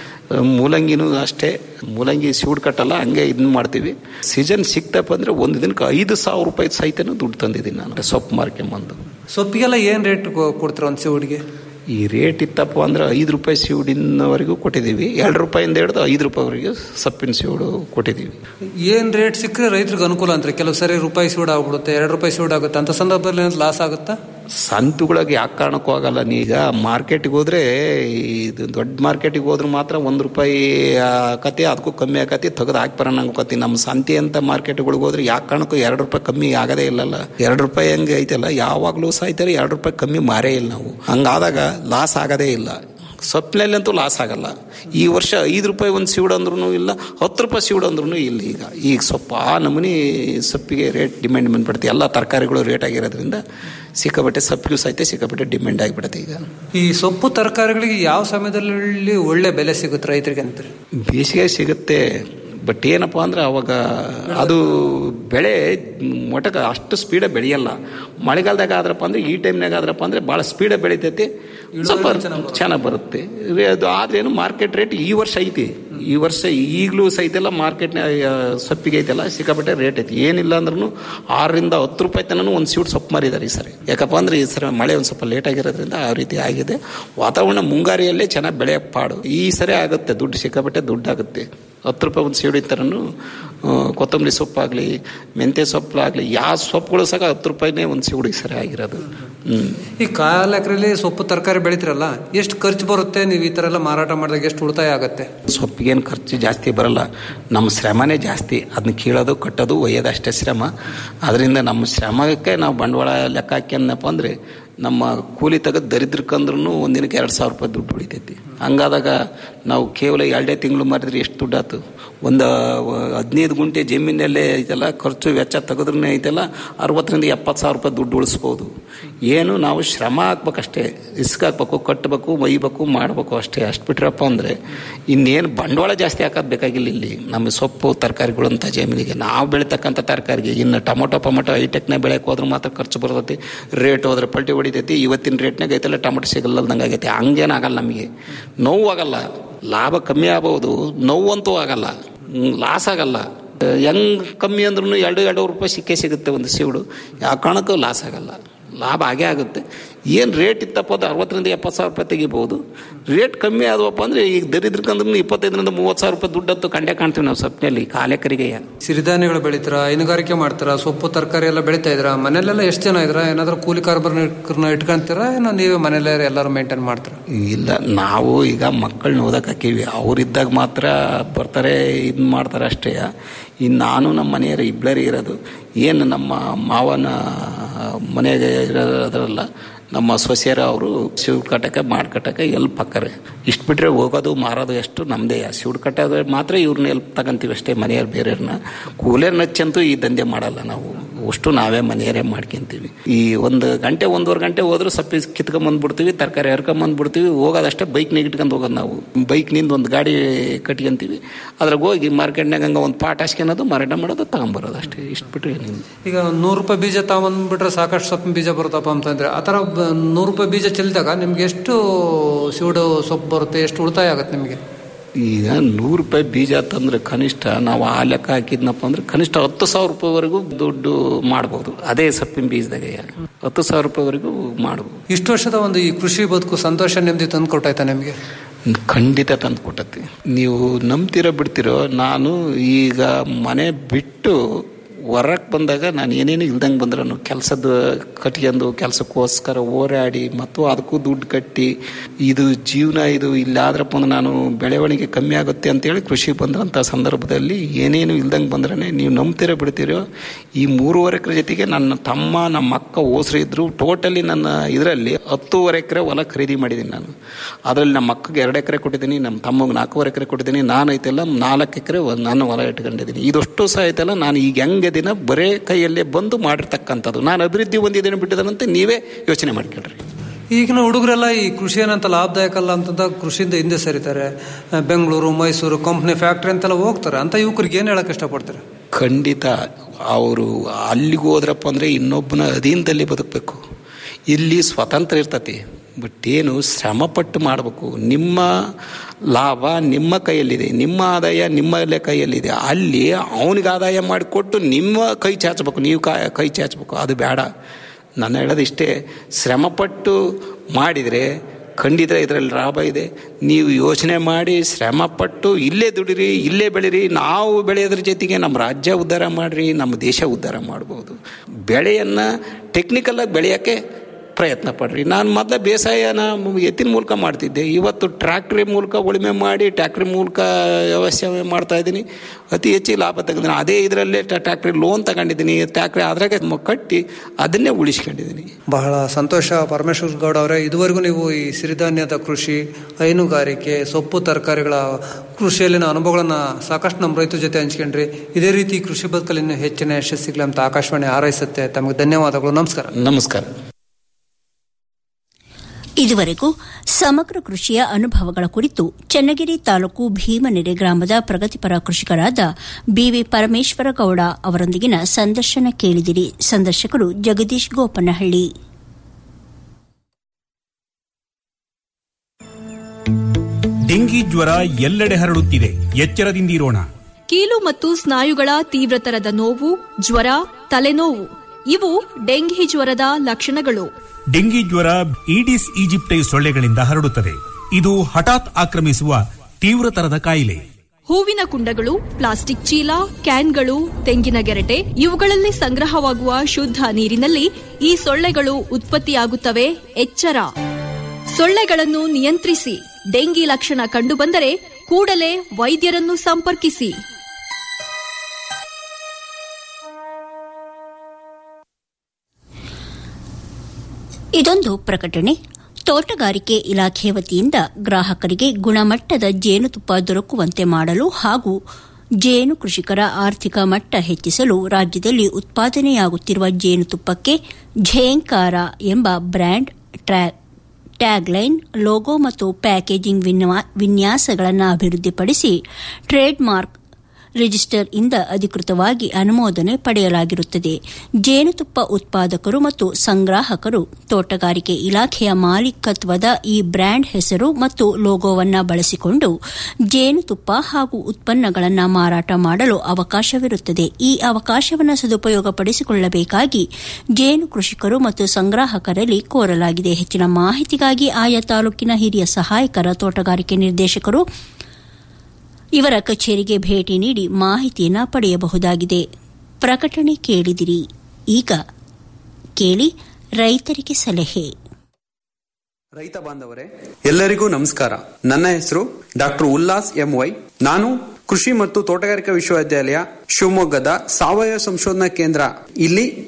ಮೂಲಂಗಿನೂ ಅಷ್ಟೇ ಮೂಲಂಗಿ ಸೀವುಡ್ ಕಟ್ಟಲ್ಲ ಹಂಗೆ ಇದನ್ನ ಮಾಡ್ತೀವಿ ಸೀಸನ್ ಸಿಕ್ತಪ್ಪ ಅಂದರೆ ಒಂದು ದಿನಕ್ಕೆ ಐದು ಸಾವಿರ ರೂಪಾಯಿ ಸಹಿತನೂ ದುಡ್ಡು ತಂದಿದ್ದೀನಿ ನಾನು ಸೊಪ್ಪು ಮಾರ್ಕೊಂಬಂದು ಸೊಪ್ಪಿಗೆಲ್ಲ ಏನ್ ರೇಟ್ ಕೊಡ್ತೀರಾ ಒಂದು ಸಿವುಡಿಗೆ ಈ ರೇಟ್ ಇತ್ತಪ್ಪ ಅಂದ್ರೆ ಐದು ರೂಪಾಯಿ ಸೀವುಡಿನವರೆಗೂ ಕೊಟ್ಟಿದ್ದೀವಿ ಎರಡು ರೂಪಾಯಿಂದ ಹಿಡಿದು ಐದು ರೂಪಾಯಿವರೆಗೂ ಸೊಪ್ಪಿನ ಸೀವುಡು ಕೊಟ್ಟಿದ್ದೀವಿ ಏನ್ ರೇಟ್ ಸಿಕ್ಕರೆ ರೈತರಿಗೆ ಅನುಕೂಲ ಅಂತಾರೆ ಕೆಲವು ಸರಿ ರೂಪಾಯಿ ಸೀಡ್ ಆಗ್ಬಿಡುತ್ತೆ ಎರಡು ರೂಪಾಯಿ ಸೀಡ್ ಆಗುತ್ತೆ ಅಂತ ಸಂದರ್ಭದಲ್ಲಿ ಏನಾದ್ರು ಲಾಸ್ ಆಗುತ್ತಾ ಸಂತುಗಳಿಗೆ ಯಾಕೆ ಕಾರಣಕ್ಕೂ ಆಗಲ್ಲ ನೀಗ ಮಾರ್ಕೆಟಿಗೆ ಹೋದ್ರೆ ಇದು ದೊಡ್ಡ ಮಾರ್ಕೆಟಿಗೆ ಹೋದ್ರೆ ಮಾತ್ರ ಒಂದು ರೂಪಾಯಿ ಆಕತಿ ಅದಕ್ಕೂ ಕಮ್ಮಿ ಆಕತಿ ತೆಗೆದು ಹಾಕಿ ಬರೋಣ ಅನ್ಕೋತಿ ನಮ್ಮ ಸಂತೆ ಅಂತ ಮಾರ್ಕೆಟ್ಗಳಿಗೆ ಹೋದ್ರೆ ಯಾಕೆ ಕಾರಣಕ್ಕೂ ಎರಡು ರೂಪಾಯಿ ಕಮ್ಮಿ ಆಗದೇ ಇಲ್ಲಲ್ಲ ಎರಡು ರೂಪಾಯಿ ಹೆಂಗೆ ಐತಲ್ಲ ಯಾವಾಗಲೂ ಸಾಯ್ತಾರೆ ಎರಡು ರೂಪಾಯಿ ಕಮ್ಮಿ ಮಾರೇ ಇಲ್ಲ ನಾವು ಹಂಗಾದಾಗ ಲಾಸ್ ಆಗೋದೇ ಇಲ್ಲ ಸೊಪ್ಪಿನಲ್ಲಂತೂ ಲಾಸ್ ಆಗಲ್ಲ ಈ ವರ್ಷ ಐದು ರೂಪಾಯಿ ಒಂದು ಸೀಡ್ ಅಂದ್ರೂ ಇಲ್ಲ ಹತ್ತು ರೂಪಾಯಿ ಸೀಡ್ ಅಂದ್ರೂ ಇಲ್ಲ ಈಗ ಈಗ ಸೊಪ್ಪು ಆ ನಮೂನಿ ಸೊಪ್ಪಿಗೆ ರೇಟ್ ಡಿಮ್ಯಾಂಡ್ ಬಂದ್ಬಿಡುತ್ತೆ ಎಲ್ಲ ತರಕಾರಿಗಳು ರೇಟ್ ಆಗಿರೋದ್ರಿಂದ ಸಿಕ್ಕಾಪಟ್ಟೆ ಸೊಪ್ಪಿಗೂ ಸಹಿತ ಸಿಕ್ಕಾಪಟ್ಟೆ ಡಿಮ್ಯಾಂಡ್ ಆಗಿಬಿಡುತ್ತೆ ಈಗ ಈ ಸೊಪ್ಪು ತರಕಾರಿಗಳಿಗೆ ಯಾವ ಸಮಯದಲ್ಲಿ ಒಳ್ಳೆ ಬೆಲೆ ಸಿಗುತ್ತೆ ರೈತರಿಗೆ ಅಂತಾರೆ ಬೇಸಿಗೆ ಸಿಗುತ್ತೆ ಬಟ್ ಏನಪ್ಪ ಅಂದ್ರೆ ಅವಾಗ ಅದು ಬೆಳೆ ಮೊಟಕ ಅಷ್ಟು ಸ್ಪೀಡ ಬೆಳೆಯಲ್ಲ ಮಳೆಗಾಲದಾಗ ಆದ್ರಪ್ಪ ಅಂದ್ರೆ ಈ ಟೈಮ್ನಾಗ ಆದ್ರಪ್ಪ ಅಂದ್ರೆ ಭಾಳ ಸ್ಪೀಡ ಬೆಳಿತೈತಿ ಸ್ವಲ್ಪ ಚೆನ್ನಾಗಿ ಬರುತ್ತೆ ಇದು- ಅದು ಆದ್ರೇನು ಮಾರ್ಕೆಟ್ ರೇಟ್ ಈ ವರ್ಷ ಐತಿ ಈ ವರ್ಷ ಈಗಲೂ ಸಹಿತೆಲ್ಲ ಮಾರ್ಕೆಟ್ನ ಸೊಪ್ಪಿಗೆ ಐತೆಲ್ಲ ಸಿಕ್ಕಾಪಟ್ಟೆ ರೇಟ್ ಐತಿ ಏನಿಲ್ಲ ಅಂದ್ರೂ ಆರರಿಂದ ಹತ್ತು ರೂಪಾಯಿ ತನಕ ಒಂದು ಸೀಟ್ ಸೊಪ್ಪು ಮಾರಿದ್ದಾರೆ ಈ ಸರಿ ಯಾಕಪ್ಪ ಅಂದ್ರೆ ಈ ಸರಿ ಮಳೆ ಒಂದು ಸ್ವಲ್ಪ ಲೇಟ್ ಆಗಿರೋದ್ರಿಂದ ಆ ರೀತಿ ಆಗಿದೆ ವಾತಾವರಣ ಮುಂಗಾರಿಯಲ್ಲೇ ಚೆನ್ನಾಗಿ ಬೆಳೆ ಪಾಡು ಈ ಸರಿ ಆಗುತ್ತೆ ದುಡ್ಡು ಸಿಕ್ಕಾಪಟ್ಟೆ ದುಡ್ಡು ಆಗುತ್ತೆ ಹತ್ತು ರೂಪಾಯಿ ಒಂದು ಸೀಡಿ ಥರನು ಕೊತ್ತಂಬರಿ ಸೊಪ್ಪಾಗಲಿ ಮೆಂತ್ಯ ಸೊಪ್ಪು ಯಾವ ಸೊಪ್ಪುಗಳು ಸಹ ಹತ್ತು ರೂಪಾಯಿನೇ ಒಂದು ಸೀಡಿಗೆ ಸರಿ ಆಗಿರೋದು ಹ್ಮ್ ಈ ಕಾಲ ಎಕರೆಲಿ ಸೊಪ್ಪು ತರಕಾರಿ ಬೆಳಿತೀರಲ್ಲ ಎಷ್ಟು ಖರ್ಚು ಬರುತ್ತೆ ನೀವು ಈ ತರ ಎಲ್ಲ ಮಾರಾಟ ಮಾಡಿದಾಗ ಎಷ್ಟು ಉಳಿತಾಯ ಆಗುತ್ತೆ ಸೊಪ್ಪಿಗೇನು ಖರ್ಚು ಜಾಸ್ತಿ ಬರಲ್ಲ ನಮ್ಮ ಶ್ರಮನೇ ಜಾಸ್ತಿ ಅದನ್ನ ಕೀಳೋದು ಕಟ್ಟೋದು ಒಯ್ಯೋದು ಅಷ್ಟೇ ಶ್ರಮ ಅದರಿಂದ ನಮ್ಮ ಶ್ರಮಕ್ಕೆ ನಾವು ಬಂಡವಾಳ ಲೆಕ್ಕ ಹಾಕ್ಯನಪ್ಪ ಅಂದರೆ ನಮ್ಮ ಕೂಲಿ ತೆಗೆದು ದರಿದ್ರಕ್ಕಂದ್ರೂ ಒಂದಿನಕ್ಕೆ ಎರಡು ಸಾವಿರ ರೂಪಾಯಿ ದುಡ್ಡು ಉಳಿತೈತಿ ಹಂಗಾದಾಗ ನಾವು ಕೇವಲ ಎರಡೇ ತಿಂಗಳು ಮಾರಿದ್ರೆ ಎಷ್ಟು ದುಡ್ಡು ಆಯ್ತು ಒಂದು ಹದಿನೈದು ಗುಂಟೆ ಜಮೀನಲ್ಲೇ ಐತಲ್ಲ ಖರ್ಚು ವೆಚ್ಚ ತೆಗೆದ್ರೇ ಐತಲ್ಲ ಅರವತ್ತರಿಂದ ಎಪ್ಪತ್ತು ಸಾವಿರ ರೂಪಾಯಿ ದುಡ್ಡು ಉಳಿಸ್ಬೋದು ಏನು ನಾವು ಶ್ರಮ ಹಾಕ್ಬೇಕಷ್ಟೇ ಇಸ್ಕ್ ಹಾಕ್ಬೇಕು ಕಟ್ಟಬೇಕು ಒಯ್ಬೇಕು ಮಾಡಬೇಕು ಅಷ್ಟೇ ಅಷ್ಟು ಬಿಟ್ರಪ್ಪ ಅಂದರೆ ಇನ್ನೇನು ಬಂಡವಾಳ ಜಾಸ್ತಿ ಹಾಕೋದು ಬೇಕಾಗಿಲ್ಲ ಇಲ್ಲಿ ನಮ್ಮ ಸೊಪ್ಪು ತರಕಾರಿಗಳು ಅಂತ ಜಮೀನಿಗೆ ನಾವು ಬೆಳಿತಕ್ಕಂಥ ತರಕಾರಿಗೆ ಇನ್ನು ಟೊಮೊಟೊ ಪೊಮೊಟೊ ಹೈಟೆಕ್ನೇ ಬೆಳೆಯಕ್ಕೆ ಹೋದ್ರೆ ಮಾತ್ರ ಖರ್ಚು ಬರ್ತೈತಿ ರೇಟ್ ಹೋದ್ರೆ ಪಲ್ಟಿ ಹೊಡಿತೈತಿ ಇವತ್ತಿನ ರೇಟ್ನಾಗ ಐತಲ್ಲ ಟೊಮೊಟೊ ಸಿಗಲ್ಲದಂಗೆ ಆಗೈತೆ ಹಂಗೇನಾಗಲ್ಲ ನಮಗೆ ನೋವು ಆಗಲ್ಲ ಲಾಭ ಕಮ್ಮಿ ಆಗ್ಬೋದು ನೋವಂತೂ ಆಗಲ್ಲ ಲಾಸ್ ಆಗಲ್ಲ ಹೆಂಗ್ ಕಮ್ಮಿ ಅಂದ್ರೂ ಎರಡು ಎರಡೂವರೆ ರೂಪಾಯಿ ಸಿಕ್ಕೇ ಸಿಗುತ್ತೆ ಒಂದು ಸೀಡು ಯಾವ ಕಾರಣಕ್ಕೂ ಲಾಸ್ ಆಗಲ್ಲ ಲಾಭ ಆಗೇ ಆಗುತ್ತೆ ಏನು ರೇಟ್ ಇತ್ತಪ್ಪ ಅದು ಅರವತ್ತರಿಂದ ಎಪ್ಪತ್ತು ಸಾವಿರ ರೂಪಾಯಿ ತೆಗಿಬೋದು ರೇಟ್ ಕಮ್ಮಿ ಆದವಪ್ಪ ಅಂದರೆ ಈಗ ದರಿದ್ರಕ್ಕಂದ್ರೂ ಇಪ್ಪತ್ತೈದರಿಂದ ಮೂವತ್ತು ಸಾವಿರ ರೂಪಾಯಿ ದುಡ್ಡಂತೂ ಕಂಡೇ ಕಾಣ್ತೀವಿ ನಾವು ಸಪ್ನಲ್ಲಿ ಕಾಲೆಕರಿಗೆ ಸಿರಿಧಾನ್ಯಗಳು ಬೆಳಿತೀರಾ ಹೈನುಗಾರಿಕೆ ಮಾಡ್ತೀರಾ ಸೊಪ್ಪು ತರಕಾರಿ ಎಲ್ಲ ಬೆಳಿತಾ ಇದ್ದೀರಾ ಮನೆಯಲ್ಲೆಲ್ಲ ಎಷ್ಟು ಜನ ಇದ್ದೀರಾ ಏನಾದ್ರೂ ಕೂಲಿ ಕಾರ್ಬರ್ನ ಇಟ್ಕೊಂತೀರಾ ಏನೋ ನೀವೇ ಮನೆಯಲ್ಲೇ ಎಲ್ಲರೂ ಮೇಂಟೈನ್ ಮಾಡ್ತೀರಾ ಇಲ್ಲ ನಾವು ಈಗ ಮಕ್ಕಳನ್ನ ಓದಕ್ಕೆ ಹಾಕೀವಿ ಅವ್ರಿದ್ದಾಗ ಮಾತ್ರ ಬರ್ತಾರೆ ಇದು ಮಾಡ್ತಾರೆ ಅಷ್ಟೇ ಇನ್ನು ನಾನು ನಮ್ಮ ಮನೆಯವರು ಇಬ್ಬರೇ ಇರೋದು ಏನು ನಮ್ಮ ಮಾವನ ಮನೆಗೆ ಇರೋದ್ರಲ್ಲ ನಮ್ಮ ಸೊಸೆಯರ ಅವರು ಸಿವುಡ್ ಕಟ್ಟಕ್ಕೆ ಮಾಡಿ ಕಟ್ಟಕ್ಕೆ ಎಲ್ಪ್ ಹಾಕ್ತಾರೆ ಇಷ್ಟು ಬಿಟ್ರೆ ಹೋಗೋದು ಮಾರೋದು ಎಷ್ಟು ನಮ್ಮದೇ ಸಿವುಡ್ ಕಟ್ಟೋದು ಮಾತ್ರ ಇವ್ರನ್ನ ಎಲ್ಪ್ ತಗೊಂತೀವಿ ಅಷ್ಟೇ ಮನೆಯವ್ರು ಬೇರೆಯವ್ರನ್ನ ಕೂಲಿಯರ್ ನಚ್ಚಂತೂ ಈ ದಂಧೆ ಮಾಡಲ್ಲ ನಾವು ಅಷ್ಟು ನಾವೇ ಮನೆಯವರೇ ಮಾಡ್ಕೊಂತೀವಿ ಈ ಒಂದು ಗಂಟೆ ಒಂದೂವರೆ ಗಂಟೆ ಹೋದ್ರೂ ಸಪ್ಪಿ ಕಿತ್ಕೊಂಬಂದ್ಬಿಡ್ತೀವಿ ತರಕಾರಿ ಹರ್ಕೊಂಬಂದ್ಬಿಡ್ತೀವಿ ಹೋಗೋದಷ್ಟೇ ಬೈಕ್ನಾಗ ಇಟ್ಕೊಂಡು ಹೋಗೋದು ನಾವು ಬೈಕ್ನಿಂದ ಒಂದು ಗಾಡಿ ಕಟ್ಕೊಂತೀವಿ ಅದ್ರಾಗ ಹೋಗಿ ಮಾರ್ಕೆಟ್ನಾಗ ಹಂಗೆ ಒಂದು ಪಾಟ್ ಹಾಸ್ಕೊಳೋದು ಮಾರಾಟ ಮಾಡೋದು ತಗೊಂಬರೋದು ಅಷ್ಟೇ ಇಷ್ಟು ಬಿಟ್ಟರೆ ಏನಿಲ್ಲ ಈಗ ನೂರು ರೂಪಾಯಿ ಬೀಜ ತಗೊಂಡ್ಬಿಟ್ರೆ ಸಾಕಷ್ಟು ಸೊಪ್ಪಿನ ಬೀಜ ಬರುತ್ತಪ್ಪ ಅಂತಂದ್ರೆ ಆ ಥರ ಬ- ನೂರು ರೂಪಾಯಿ ಬೀಜ ಚೆಲ್ಲಿದಾಗ ನಿಮ್ಗೆ ಎಷ್ಟು ಸಿವುಡು ಸೊಪ್ಪು ಬರುತ್ತೆ ಎಷ್ಟು ಉಳಿತಾಯ ಆಗುತ್ತೆ ನಿಮಗೆ ಈಗ ನೂರು ರೂಪಾಯಿ ಬೀಜ ತಂದ್ರೆ ಕನಿಷ್ಠ ನಾವು ಆ ಲೆಕ್ಕ ಹಾಕಿದ್ನಪ್ಪ ಅಂದ್ರೆ ಕನಿಷ್ಠ ಹತ್ತು ಸಾವಿರ ರೂಪಾಯಿವರೆಗೂ ದುಡ್ಡು ಮಾಡ್ಬೋದು ಅದೇ ಸೊಪ್ಪಿನ ಬೀಜದಾಗ ಹತ್ತು ಸಾವಿರ ರೂಪಾಯಿವರೆಗೂ ಮಾಡ್ಬೋದು ಇಷ್ಟು ವರ್ಷದ ಒಂದು ಈ ಕೃಷಿ ಬದುಕು ಸಂತೋಷ ನೆಮ್ಮದಿ ತಂದು ಕೊಟ್ಟಾಯ್ತಾ ನಿಮಗೆ ಖಂಡಿತ ತಂದು ಕೊಟ್ಟತಿ ನೀವು ನಂಬ್ತಿರೋ ಬಿಡ್ತಿರೋ ನಾನು ಈಗ ಮನೆ ಬಿಟ್ಟು ಹೊರಗೆ ಬಂದಾಗ ನಾನು ಏನೇನು ಇಲ್ದಂಗೆ ಬಂದ್ರೂ ಕೆಲಸದ ಕಟ್ಕೊಂಡು ಕೆಲಸಕ್ಕೋಸ್ಕರ ಹೋರಾಡಿ ಮತ್ತು ಅದಕ್ಕೂ ದುಡ್ಡು ಕಟ್ಟಿ ಇದು ಜೀವನ ಇದು ಇಲ್ಲಾದ್ರಪ್ಪ ಅಂದ್ರೆ ನಾನು ಬೆಳವಣಿಗೆ ಕಮ್ಮಿ ಆಗುತ್ತೆ ಅಂತೇಳಿ ಕೃಷಿ ಬಂದಂಥ ಸಂದರ್ಭದಲ್ಲಿ ಏನೇನು ಇಲ್ದಂಗೆ ಬಂದ್ರೆ ನೀವು ನಂಬ್ತಿರೋ ಬಿಡ್ತಿರೋ ಈ ಮೂರುವರೆ ಎಕರೆ ಜೊತೆಗೆ ನನ್ನ ತಮ್ಮ ನಮ್ಮ ಅಕ್ಕ ಓಸರು ಇದ್ರು ಟೋಟಲಿ ನನ್ನ ಇದರಲ್ಲಿ ಹತ್ತೂವರೆ ಎಕರೆ ಹೊಲ ಖರೀದಿ ಮಾಡಿದ್ದೀನಿ ನಾನು ಅದರಲ್ಲಿ ನಮ್ಮ ಅಕ್ಕಗೆ ಎರಡು ಎಕರೆ ಕೊಟ್ಟಿದ್ದೀನಿ ನಮ್ಮ ತಮ್ಮಗೆ ನಾಲ್ಕೂವರೆ ಎಕರೆ ಕೊಟ್ಟಿದ್ದೀನಿ ನಾನು ಐತೆಲ್ಲ ನಾಲ್ಕು ಎಕರೆ ನಾನು ಹೊಲ ಇಟ್ಕೊಂಡಿದ್ದೀನಿ ಇದಷ್ಟು ಸಹ ಐತಲ್ಲ ನಾನು ಈಗ ಹೆಂಗೆ ದಿನ ಬರೇ ಕೈಯಲ್ಲೇ ಬಂದು ಮಾಡಿರ್ತಕ್ಕಂಥದ್ದು ನಾನು ಅಭಿವೃದ್ಧಿ ಹೊಂದಿದ್ದೇನೆ ಬಿಟ್ಟಿದ್ದಾನಂತೆ ನೀವೇ ಯೋಚನೆ ಮಾಡ್ಕೊಳ್ರಿ ಈಗಿನ ಹುಡುಗರೆಲ್ಲ ಈ ಕೃಷಿ ಏನಂತ ಲಾಭದಾಯಕ ಅಲ್ಲ ಅಂತಂದ ಕೃಷಿಯಿಂದ ಹಿಂದೆ ಸರಿತಾರೆ ಆ, ಬೆಂಗಳೂರು ಮೈಸೂರು ಕಂಪ್ನಿ ಫ್ಯಾಕ್ಟ್ರಿ ಅಂತೆಲ್ಲ ಹೋಗ್ತಾರೆ ಅಂತ ಯುವಕರಿಗೆ ಏನು ಹೇಳಕ್ ಇಷ್ಟಪಡ್ತಾರೆ ಖಂಡಿತ ಅವರು ಅಲ್ಲಿಗೆ ಹೋದ್ರಪ್ಪ ಅಂದರೆ ಇನ್ನೊಬ್ಬನ ಅಧೀನದಲ್ಲಿ ಬದುಕಬೇಕು ಇಲ್ಲಿ ಸ್ವತಂತ್ರ ಇರ್ತತಿ ಬಟ್ ಏನು ಶ್ರಮಪಟ್ಟು ಮಾಡಬೇಕು ನಿಮ್ಮ ಲಾಭ ನಿಮ್ಮ ಕೈಯಲ್ಲಿದೆ ನಿಮ್ಮ ಆದಾಯ ನಿಮ್ಮಲ್ಲೇ ಕೈಯಲ್ಲಿದೆ ಅಲ್ಲಿ ಅವನಿಗೆ ಆದಾಯ ಮಾಡಿಕೊಟ್ಟು ನಿಮ್ಮ ಕೈ ಚಾಚಬೇಕು ನೀವು ಕಾ ಕೈ ಚಾಚಬೇಕು ಅದು ಬೇಡ ನಾನು ಹೇಳೋದು ಇಷ್ಟೇ ಶ್ರಮಪಟ್ಟು ಮಾಡಿದರೆ ಖಂಡಿತ ಇದರಲ್ಲಿ ಲಾಭ ಇದೆ ನೀವು ಯೋಚನೆ ಮಾಡಿ ಶ್ರಮಪಟ್ಟು ಇಲ್ಲೇ ದುಡಿರಿ ಇಲ್ಲೇ ಬೆಳೀರಿ ನಾವು ಬೆಳೆಯೋದ್ರ ಜೊತೆಗೆ ನಮ್ಮ ರಾಜ್ಯ ಉದ್ಧಾರ ಮಾಡಿರಿ ನಮ್ಮ ದೇಶ ಉದ್ಧಾರ ಮಾಡ್ಬೋದು ಬೆಳೆಯನ್ನು ಟೆಕ್ನಿಕಲಾಗಿ ಬೆಳೆಯೋಕ್ಕೆ ಪ್ರಯತ್ನ ಪಡ್ರಿ ನಾನು ಮೊದಲ ಬೇಸಾಯನ ಎತ್ತಿನ ಮೂಲಕ ಮಾಡ್ತಿದ್ದೆ ಇವತ್ತು ಟ್ರ್ಯಾಕ್ಟ್ರಿ ಮೂಲಕ ಉಳುಮೆ ಮಾಡಿ ಟ್ರ್ಯಾಕ್ಟ್ರಿ ಮೂಲಕ ವ್ಯವಸ್ಥೆ ಮಾಡ್ತಾ ಇದ್ದೀನಿ ಅತಿ ಹೆಚ್ಚಿಗೆ ಲಾಭ ತೆಗೆದಿದ್ದೀನಿ ಅದೇ ಇದರಲ್ಲೇ ಟ್ರ್ಯಾಕ್ಟ್ರಿ ಲೋನ್ ತಗೊಂಡಿದ್ದೀನಿ ಟ್ರ್ಯಾಕ್ಟ್ರಿ ಅದ್ರಾಗೆ ಮ- ಕಟ್ಟಿ ಅದನ್ನೇ ಉಳಿಸ್ಕೊಂಡಿದ್ದೀನಿ ಬಹಳ ಸಂತೋಷ ಪರಮೇಶ್ವರ್ ಗೌಡ ಅವರೇ ಇದುವರೆಗೂ ನೀವು ಈ ಸಿರಿಧಾನ್ಯದ ಕೃಷಿ ಹೈನುಗಾರಿಕೆ ಸೊಪ್ಪು ತರಕಾರಿಗಳ ಕೃಷಿಯಲ್ಲಿನ ಅನುಭವಗಳನ್ನು ಸಾಕಷ್ಟು ನಮ್ಮ ರೈತರ ಜೊತೆ ಹಂಚ್ಕೊಂಡ್ರಿ ಇದೇ ರೀತಿ ಕೃಷಿ ಬದುಕಲ್ಲಿ ಇನ್ನೂ ಹೆಚ್ಚಿನ ಯಶಸ್ಸಿಗ್ಲಿ ಅಂತ ಆಕಾಶವಾಣಿ ಹಾರೈಸುತ್ತೆ ತಮಗೆ ಧನ್ಯವಾದಗಳು ನಮಸ್ಕಾರ ನಮಸ್ಕಾರ ಇದುವರೆಗೂ ಸಮಗ್ರ ಕೃಷಿಯ ಅನುಭವಗಳ ಕುರಿತು ಚನ್ನಗಿರಿ ತಾಲೂಕು ಭೀಮನೆರೆ ಗ್ರಾಮದ ಪ್ರಗತಿಪರ ಕೃಷಿಕರಾದ ಬಿವಿ ಪರಮೇಶ್ವರ ಗೌಡ ಅವರೊಂದಿಗಿನ ಸಂದರ್ಶನ ಕೇಳಿದಿರಿ ಸಂದರ್ಶಕರು ಜಗದೀಶ್ ಗೋಪನಹಳ್ಳಿ ಡೆಂಗಿ ಜ್ವರ ಎಲ್ಲೆಡೆ ಹರಡುತ್ತಿದೆ ಎಚ್ಚರದಿಂದಿರೋಣ ಕೀಲು ಮತ್ತು ಸ್ನಾಯುಗಳ ತೀವ್ರತರದ ನೋವು ಜ್ವರ ತಲೆನೋವು ಇವು ಡೆಂಘಿ ಜ್ವರದ ಲಕ್ಷಣಗಳು ಡೆಂಗಿ ಜ್ವರ ಈಡಿಸ್ ಈಜಿಪ್ಟೈ ಸೊಳ್ಳೆಗಳಿಂದ ಹರಡುತ್ತದೆ ಇದು ಹಠಾತ್ ಆಕ್ರಮಿಸುವ ತೀವ್ರತರದ ಕಾಯಿಲೆ ಹೂವಿನ ಕುಂಡಗಳು ಪ್ಲಾಸ್ಟಿಕ್ ಚೀಲ ಕ್ಯಾನ್ಗಳು ತೆಂಗಿನ ಗೆರಟೆ ಇವುಗಳಲ್ಲಿ ಸಂಗ್ರಹವಾಗುವ ಶುದ್ಧ ನೀರಿನಲ್ಲಿ ಈ ಸೊಳ್ಳೆಗಳು ಉತ್ಪತ್ತಿಯಾಗುತ್ತವೆ ಎಚ್ಚರ ಸೊಳ್ಳೆಗಳನ್ನು ನಿಯಂತ್ರಿಸಿ ಡೆಂಗಿ ಲಕ್ಷಣ ಕಂಡುಬಂದರೆ ಕೂಡಲೇ ವೈದ್ಯರನ್ನು ಸಂಪರ್ಕಿಸಿ ಇದೊಂದು ಪ್ರಕಟಣೆ ತೋಟಗಾರಿಕೆ ಇಲಾಖೆ ವತಿಯಿಂದ ಗ್ರಾಹಕರಿಗೆ ಗುಣಮಟ್ಟದ ಜೇನುತುಪ್ಪ ದೊರಕುವಂತೆ ಮಾಡಲು ಹಾಗೂ ಜೇನು ಕೃಷಿಕರ ಆರ್ಥಿಕ ಮಟ್ಟ ಹೆಚ್ಚಿಸಲು ರಾಜ್ಯದಲ್ಲಿ ಉತ್ಪಾದನೆಯಾಗುತ್ತಿರುವ ಜೇನುತುಪ್ಪಕ್ಕೆ ಝೇಂಕಾರ ಎಂಬ ಬ್ರ್ಯಾಂಡ್ ಟ್ಯಾಗ್ಲೈನ್ ಲೋಗೋ ಮತ್ತು ಪ್ಯಾಕೇಜಿಂಗ್ ವಿನ್ಯಾಸಗಳನ್ನು ಅಭಿವೃದ್ಧಿಪಡಿಸಿ ಟ್ರೇಡ್ ಮಾರ್ಕ್ ರಿಜಿಸ್ಟರ್ ಇಂದ ಅಧಿಕೃತವಾಗಿ ಅನುಮೋದನೆ ಪಡೆಯಲಾಗಿರುತ್ತದೆ ಜೇನುತುಪ್ಪ ಉತ್ಪಾದಕರು ಮತ್ತು ಸಂಗ್ರಾಹಕರು ತೋಟಗಾರಿಕೆ ಇಲಾಖೆಯ ಮಾಲೀಕತ್ವದ ಈ ಬ್ರ್ಯಾಂಡ್ ಹೆಸರು ಮತ್ತು ಲೋಗೋವನ್ನು ಬಳಸಿಕೊಂಡು ಜೇನುತುಪ್ಪ ಹಾಗೂ ಉತ್ಪನ್ನಗಳನ್ನು ಮಾರಾಟ ಮಾಡಲು ಅವಕಾಶವಿರುತ್ತದೆ ಈ ಅವಕಾಶವನ್ನು ಸದುಪಯೋಗಪಡಿಸಿಕೊಳ್ಳಬೇಕಾಗಿ ಜೇನು ಕೃಷಿಕರು ಮತ್ತು ಸಂಗ್ರಾಹಕರಲ್ಲಿ ಕೋರಲಾಗಿದೆ ಹೆಚ್ಚಿನ ಮಾಹಿತಿಗಾಗಿ ಆಯಾ ತಾಲೂಕಿನ ಹಿರಿಯ ಸಹಾಯಕರ ತೋಟಗಾರಿಕೆ ನಿರ್ದೇಶಕರು ಇವರ ಕಚೇರಿಗೆ ಭೇಟಿ ನೀಡಿ ಮಾಹಿತಿಯನ್ನು ಪಡೆಯಬಹುದಾಗಿದೆ ಪ್ರಕಟಣೆ ಕೇಳಿದಿರಿ ಈಗ ಕೇಳಿ ರೈತರಿಗೆ ಸಲಹೆ ರೈತ ಬಾಂಧವರೇ ಎಲ್ಲರಿಗೂ ನಮಸ್ಕಾರ ನನ್ನ ಹೆಸರು ಡಾಕ್ಟರ್ ಉಲ್ಲಾಸ್ ಎಂ ವೈ ನಾನು ಕೃಷಿ ಮತ್ತು ತೋಟಗಾರಿಕಾ ವಿಶ್ವವಿದ್ಯಾಲಯ ಶಿವಮೊಗ್ಗದ ಸಾವಯವ ಸಂಶೋಧನಾ ಕೇಂದ್ರ ಇಲ್ಲಿ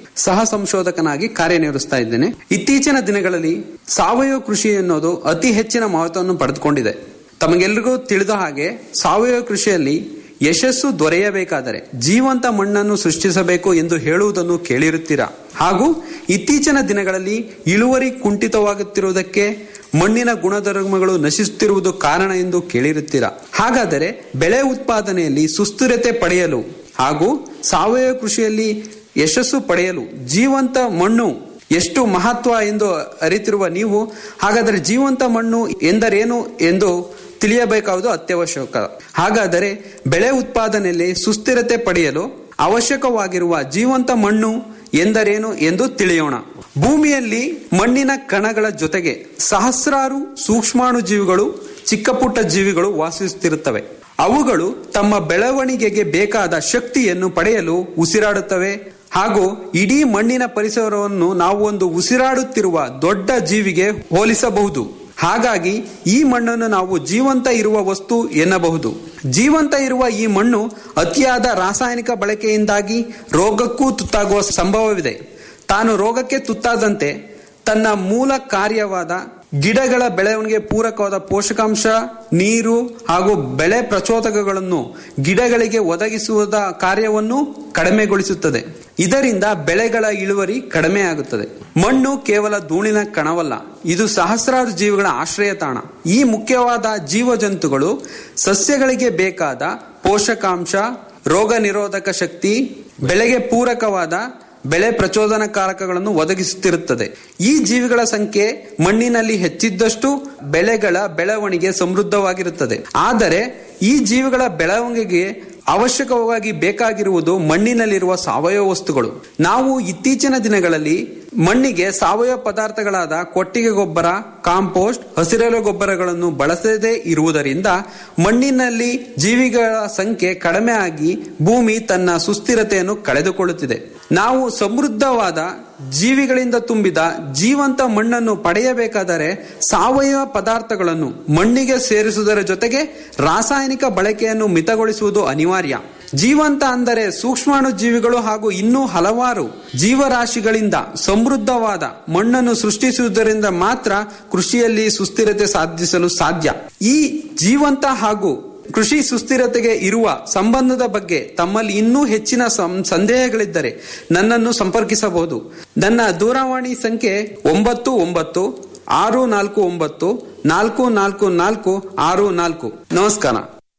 ಸಹ ಸಂಶೋಧಕನಾಗಿ ಕಾರ್ಯನಿರ್ವಹಿಸ್ತಾ ಇದ್ದೇನೆ ಇತ್ತೀಚಿನ ದಿನಗಳಲ್ಲಿ ಸಾವಯವ ಕೃಷಿ ಎನ್ನುವುದು ಅತಿ ಹೆಚ್ಚಿನ ಮಹತ್ವವನ್ನು ಪಡೆದುಕೊಂಡಿದೆ ತಮಗೆಲ್ಲರಿಗೂ ತಿಳಿದ ಹಾಗೆ ಸಾವಯವ ಕೃಷಿಯಲ್ಲಿ ಯಶಸ್ಸು ದೊರೆಯಬೇಕಾದರೆ ಜೀವಂತ ಮಣ್ಣನ್ನು ಸೃಷ್ಟಿಸಬೇಕು ಎಂದು ಹೇಳುವುದನ್ನು ಕೇಳಿರುತ್ತೀರಾ ಹಾಗೂ ಇತ್ತೀಚಿನ ದಿನಗಳಲ್ಲಿ ಇಳುವರಿ ಕುಂಠಿತವಾಗುತ್ತಿರುವುದಕ್ಕೆ ಮಣ್ಣಿನ ಗುಣಧರ್ಮಗಳು ನಶಿಸುತ್ತಿರುವುದು ಕಾರಣ ಎಂದು ಕೇಳಿರುತ್ತೀರಾ ಹಾಗಾದರೆ ಬೆಳೆ ಉತ್ಪಾದನೆಯಲ್ಲಿ ಸುಸ್ಥಿರತೆ ಪಡೆಯಲು ಹಾಗೂ ಸಾವಯವ ಕೃಷಿಯಲ್ಲಿ ಯಶಸ್ಸು ಪಡೆಯಲು ಜೀವಂತ ಮಣ್ಣು ಎಷ್ಟು ಮಹತ್ವ ಎಂದು ಅರಿತಿರುವ ನೀವು ಹಾಗಾದರೆ ಜೀವಂತ ಮಣ್ಣು ಎಂದರೇನು ಎಂದು ತಿಳಿಯಬೇಕಾವುದು ಅತ್ಯವಶ್ಯಕ ಹಾಗಾದರೆ ಬೆಳೆ ಉತ್ಪಾದನೆಯಲ್ಲಿ ಸುಸ್ಥಿರತೆ ಪಡೆಯಲು ಅವಶ್ಯಕವಾಗಿರುವ ಜೀವಂತ ಮಣ್ಣು ಎಂದರೇನು ಎಂದು ತಿಳಿಯೋಣ ಭೂಮಿಯಲ್ಲಿ ಮಣ್ಣಿನ ಕಣಗಳ ಜೊತೆಗೆ ಸಹಸ್ರಾರು ಸೂಕ್ಷ್ಮಾಣು ಜೀವಿಗಳು ಚಿಕ್ಕ ಪುಟ್ಟ ಜೀವಿಗಳು ವಾಸಿಸುತ್ತಿರುತ್ತವೆ ಅವುಗಳು ತಮ್ಮ ಬೆಳವಣಿಗೆಗೆ ಬೇಕಾದ ಶಕ್ತಿಯನ್ನು ಪಡೆಯಲು ಉಸಿರಾಡುತ್ತವೆ ಹಾಗೂ ಇಡೀ ಮಣ್ಣಿನ ಪರಿಸರವನ್ನು ನಾವು ಒಂದು ಉಸಿರಾಡುತ್ತಿರುವ ದೊಡ್ಡ ಜೀವಿಗೆ ಹೋಲಿಸಬಹುದು ಹಾಗಾಗಿ ಈ ಮಣ್ಣನ್ನು ನಾವು ಜೀವಂತ ಇರುವ ವಸ್ತು ಎನ್ನಬಹುದು ಜೀವಂತ ಇರುವ ಈ ಮಣ್ಣು ಅತಿಯಾದ ರಾಸಾಯನಿಕ ಬಳಕೆಯಿಂದಾಗಿ ರೋಗಕ್ಕೂ ತುತ್ತಾಗುವ ಸಂಭವವಿದೆ ತಾನು ರೋಗಕ್ಕೆ ತುತ್ತಾದಂತೆ ತನ್ನ ಮೂಲ ಕಾರ್ಯವಾದ ಗಿಡಗಳ ಬೆಳವಣಿಗೆ ಪೂರಕವಾದ ಪೋಷಕಾಂಶ ನೀರು ಹಾಗೂ ಬೆಳೆ ಪ್ರಚೋದಕಗಳನ್ನು ಗಿಡಗಳಿಗೆ ಒದಗಿಸುವುದ ಕಾರ್ಯವನ್ನು ಕಡಿಮೆಗೊಳಿಸುತ್ತದೆ ಇದರಿಂದ ಬೆಳೆಗಳ ಇಳುವರಿ ಕಡಿಮೆಯಾಗುತ್ತದೆ ಮಣ್ಣು ಕೇವಲ ಧೂಳಿನ ಕಣವಲ್ಲ ಇದು ಸಹಸ್ರಾರು ಜೀವಿಗಳ ಆಶ್ರಯ ತಾಣ ಈ ಮುಖ್ಯವಾದ ಜೀವಜಂತುಗಳು ಸಸ್ಯಗಳಿಗೆ ಬೇಕಾದ ಪೋಷಕಾಂಶ ರೋಗ ನಿರೋಧಕ ಶಕ್ತಿ ಬೆಳೆಗೆ ಪೂರಕವಾದ ಬೆಳೆ ಪ್ರಚೋದನಕಾರಕಗಳನ್ನು ಒದಗಿಸುತ್ತಿರುತ್ತದೆ ಈ ಜೀವಿಗಳ ಸಂಖ್ಯೆ ಮಣ್ಣಿನಲ್ಲಿ ಹೆಚ್ಚಿದ್ದಷ್ಟು ಬೆಳೆಗಳ ಬೆಳವಣಿಗೆ ಸಮೃದ್ಧವಾಗಿರುತ್ತದೆ ಆದರೆ ಈ ಜೀವಿಗಳ ಬೆಳವಣಿಗೆಗೆ ಅವಶ್ಯಕವಾಗಿ ಬೇಕಾಗಿರುವುದು ಮಣ್ಣಿನಲ್ಲಿರುವ ಸಾವಯವ ವಸ್ತುಗಳು ನಾವು ಇತ್ತೀಚಿನ ದಿನಗಳಲ್ಲಿ ಮಣ್ಣಿಗೆ ಸಾವಯವ ಪದಾರ್ಥಗಳಾದ ಕೊಟ್ಟಿಗೆ ಗೊಬ್ಬರ ಕಾಂಪೋಸ್ಟ್ ಹಸಿರೆಲೆ ಗೊಬ್ಬರಗಳನ್ನು ಬಳಸದೇ ಇರುವುದರಿಂದ ಮಣ್ಣಿನಲ್ಲಿ ಜೀವಿಗಳ ಸಂಖ್ಯೆ ಕಡಿಮೆ ಆಗಿ ಭೂಮಿ ತನ್ನ ಸುಸ್ಥಿರತೆಯನ್ನು ಕಳೆದುಕೊಳ್ಳುತ್ತಿದೆ ನಾವು ಸಮೃದ್ಧವಾದ ಜೀವಿಗಳಿಂದ ತುಂಬಿದ ಜೀವಂತ ಮಣ್ಣನ್ನು ಪಡೆಯಬೇಕಾದರೆ ಸಾವಯವ ಪದಾರ್ಥಗಳನ್ನು ಮಣ್ಣಿಗೆ ಸೇರಿಸುವುದರ ಜೊತೆಗೆ ರಾಸಾಯನಿಕ ಬಳಕೆಯನ್ನು ಮಿತಗೊಳಿಸುವುದು ಅನಿವಾರ್ಯ ಜೀವಂತ ಅಂದರೆ ಸೂಕ್ಷ್ಮಾಣು ಜೀವಿಗಳು ಹಾಗೂ ಇನ್ನೂ ಹಲವಾರು ಜೀವರಾಶಿಗಳಿಂದ ಸಮೃದ್ಧವಾದ ಮಣ್ಣನ್ನು ಸೃಷ್ಟಿಸುವುದರಿಂದ ಮಾತ್ರ ಕೃಷಿಯಲ್ಲಿ ಸುಸ್ಥಿರತೆ ಸಾಧಿಸಲು ಸಾಧ್ಯ ಈ ಜೀವಂತ ಹಾಗೂ ಕೃಷಿ ಸುಸ್ಥಿರತೆಗೆ ಇರುವ ಸಂಬಂಧದ ಬಗ್ಗೆ ತಮ್ಮಲ್ಲಿ ಇನ್ನೂ ಹೆಚ್ಚಿನ ಸಂದೇಹಗಳಿದ್ದರೆ ನನ್ನನ್ನು ಸಂಪರ್ಕಿಸಬಹುದು ನನ್ನ ದೂರವಾಣಿ ಸಂಖ್ಯೆ ಒಂಬತ್ತು ಒಂಬತ್ತು ಆರು ನಾಲ್ಕು ಒಂಬತ್ತು ನಾಲ್ಕು ನಾಲ್ಕು ನಾಲ್ಕು ಆರು ನಾಲ್ಕು ನಮಸ್ಕಾರ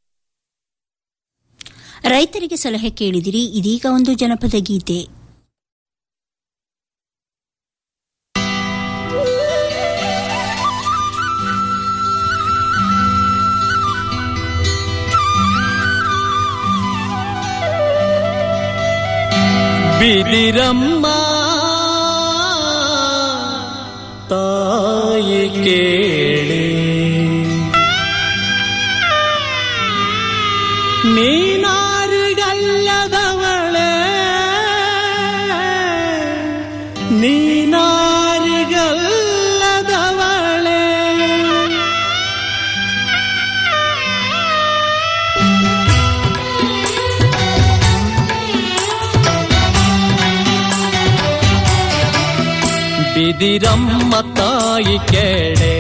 ರೈತರಿಗೆ ಸಲಹೆ ಕೇಳಿದಿರಿ ಇದೀಗ ಒಂದು ಜನಪದ ಗೀತೆ ಬಿದಿರಮ್ಮ ತಾಯಿ ಕೇಳಿ ನೀನಾರಿಗಲ್ಲದವಳೆ ನೀನಾರಿಗಲ್ಲದವಳೆ ಬಿದಿರಮ್ಮ ತಾಯಿ ಕೇಳೆ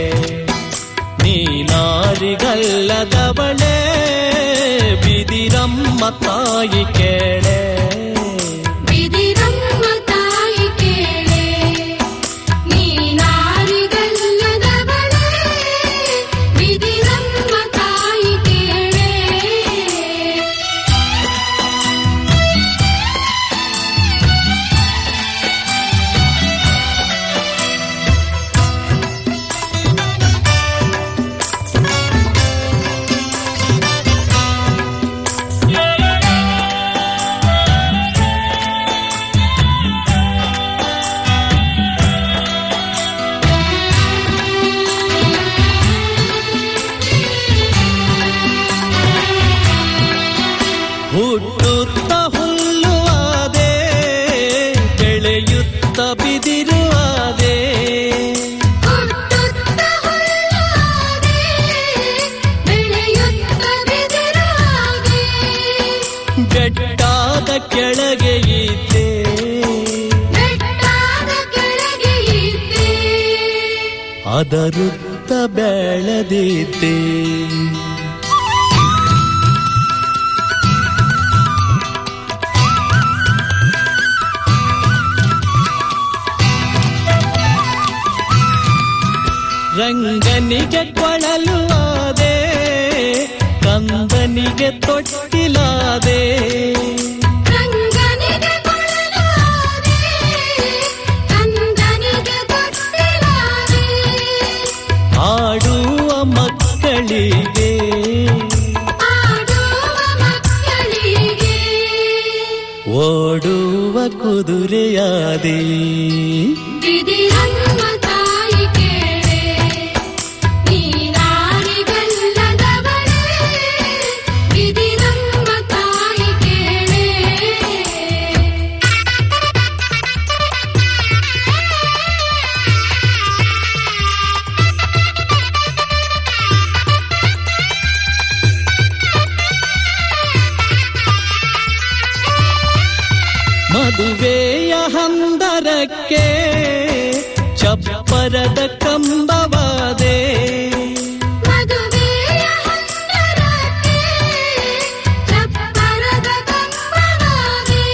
ನೀನಾರಿಗಲ್ಲದವಳೆ ಬಿದಿರಮ್ಮ ತಾಯಿ ಕೇಳೆ ಬಿದಿರಮ್ಮ ತಾಯಿ ಕೇಳೆ ನೀನಾರಿಗಲ್ಲದವಳೆ ಬಿದಿರಮ್ಮ ತಾಯಿ ಕೇಳೆ ಹುಟ್ಟುತ್ತ ಹುಲ್ಲುವಾದೆ ಬೆಳೆಯುತ್ತ ಬಿದಿರುವಾದೆ ಹುಟ್ಟುತ್ತ ಹುಲ್ಲಾದೆ ಬೆಳೆಯುತ್ತ ಬಿದಿರಾದೆ ಬೆಟ್ಟಾದ ಕೆಳಗೆ ಇದ್ದೆ ಬೆಟ್ಟಾದ ಅದರುತ್ತ ಬೆಳೆದಿದ್ದೆ ರಂಗನಿಗೆ ಕೊಳಲು ಆದೆ ಕಂದನಿಗೆ ತೊಟ್ಟಿಲಾದೆ ರಂಗನಿಗೆ ಕೊಳಲಾದೆ ಕಂದನಿಗೆ ತೊಟ್ಟಿಲಾದೆ ಆಡುವ ಮಕ್ಕಳಿಗೆ ಆಡುವ ಮಕ್ಕಳಿಗೆ ಓಡುವ ಕುದುರೆಯಾದೆ ಬಿದಿರಮ್ಮ ತಾಯಿ ಕೇಳೆ ನೀನಾರಿಗಲ್ಲದವಳೇ ಬಿದಿರಮ್ಮ ತಾಯಿ ಕೇಳೆ ಮದುವೆಯ ಹಂದರಕ್ಕೆ ಚಪ್ಪರದ ಕಂಬವಾದೆ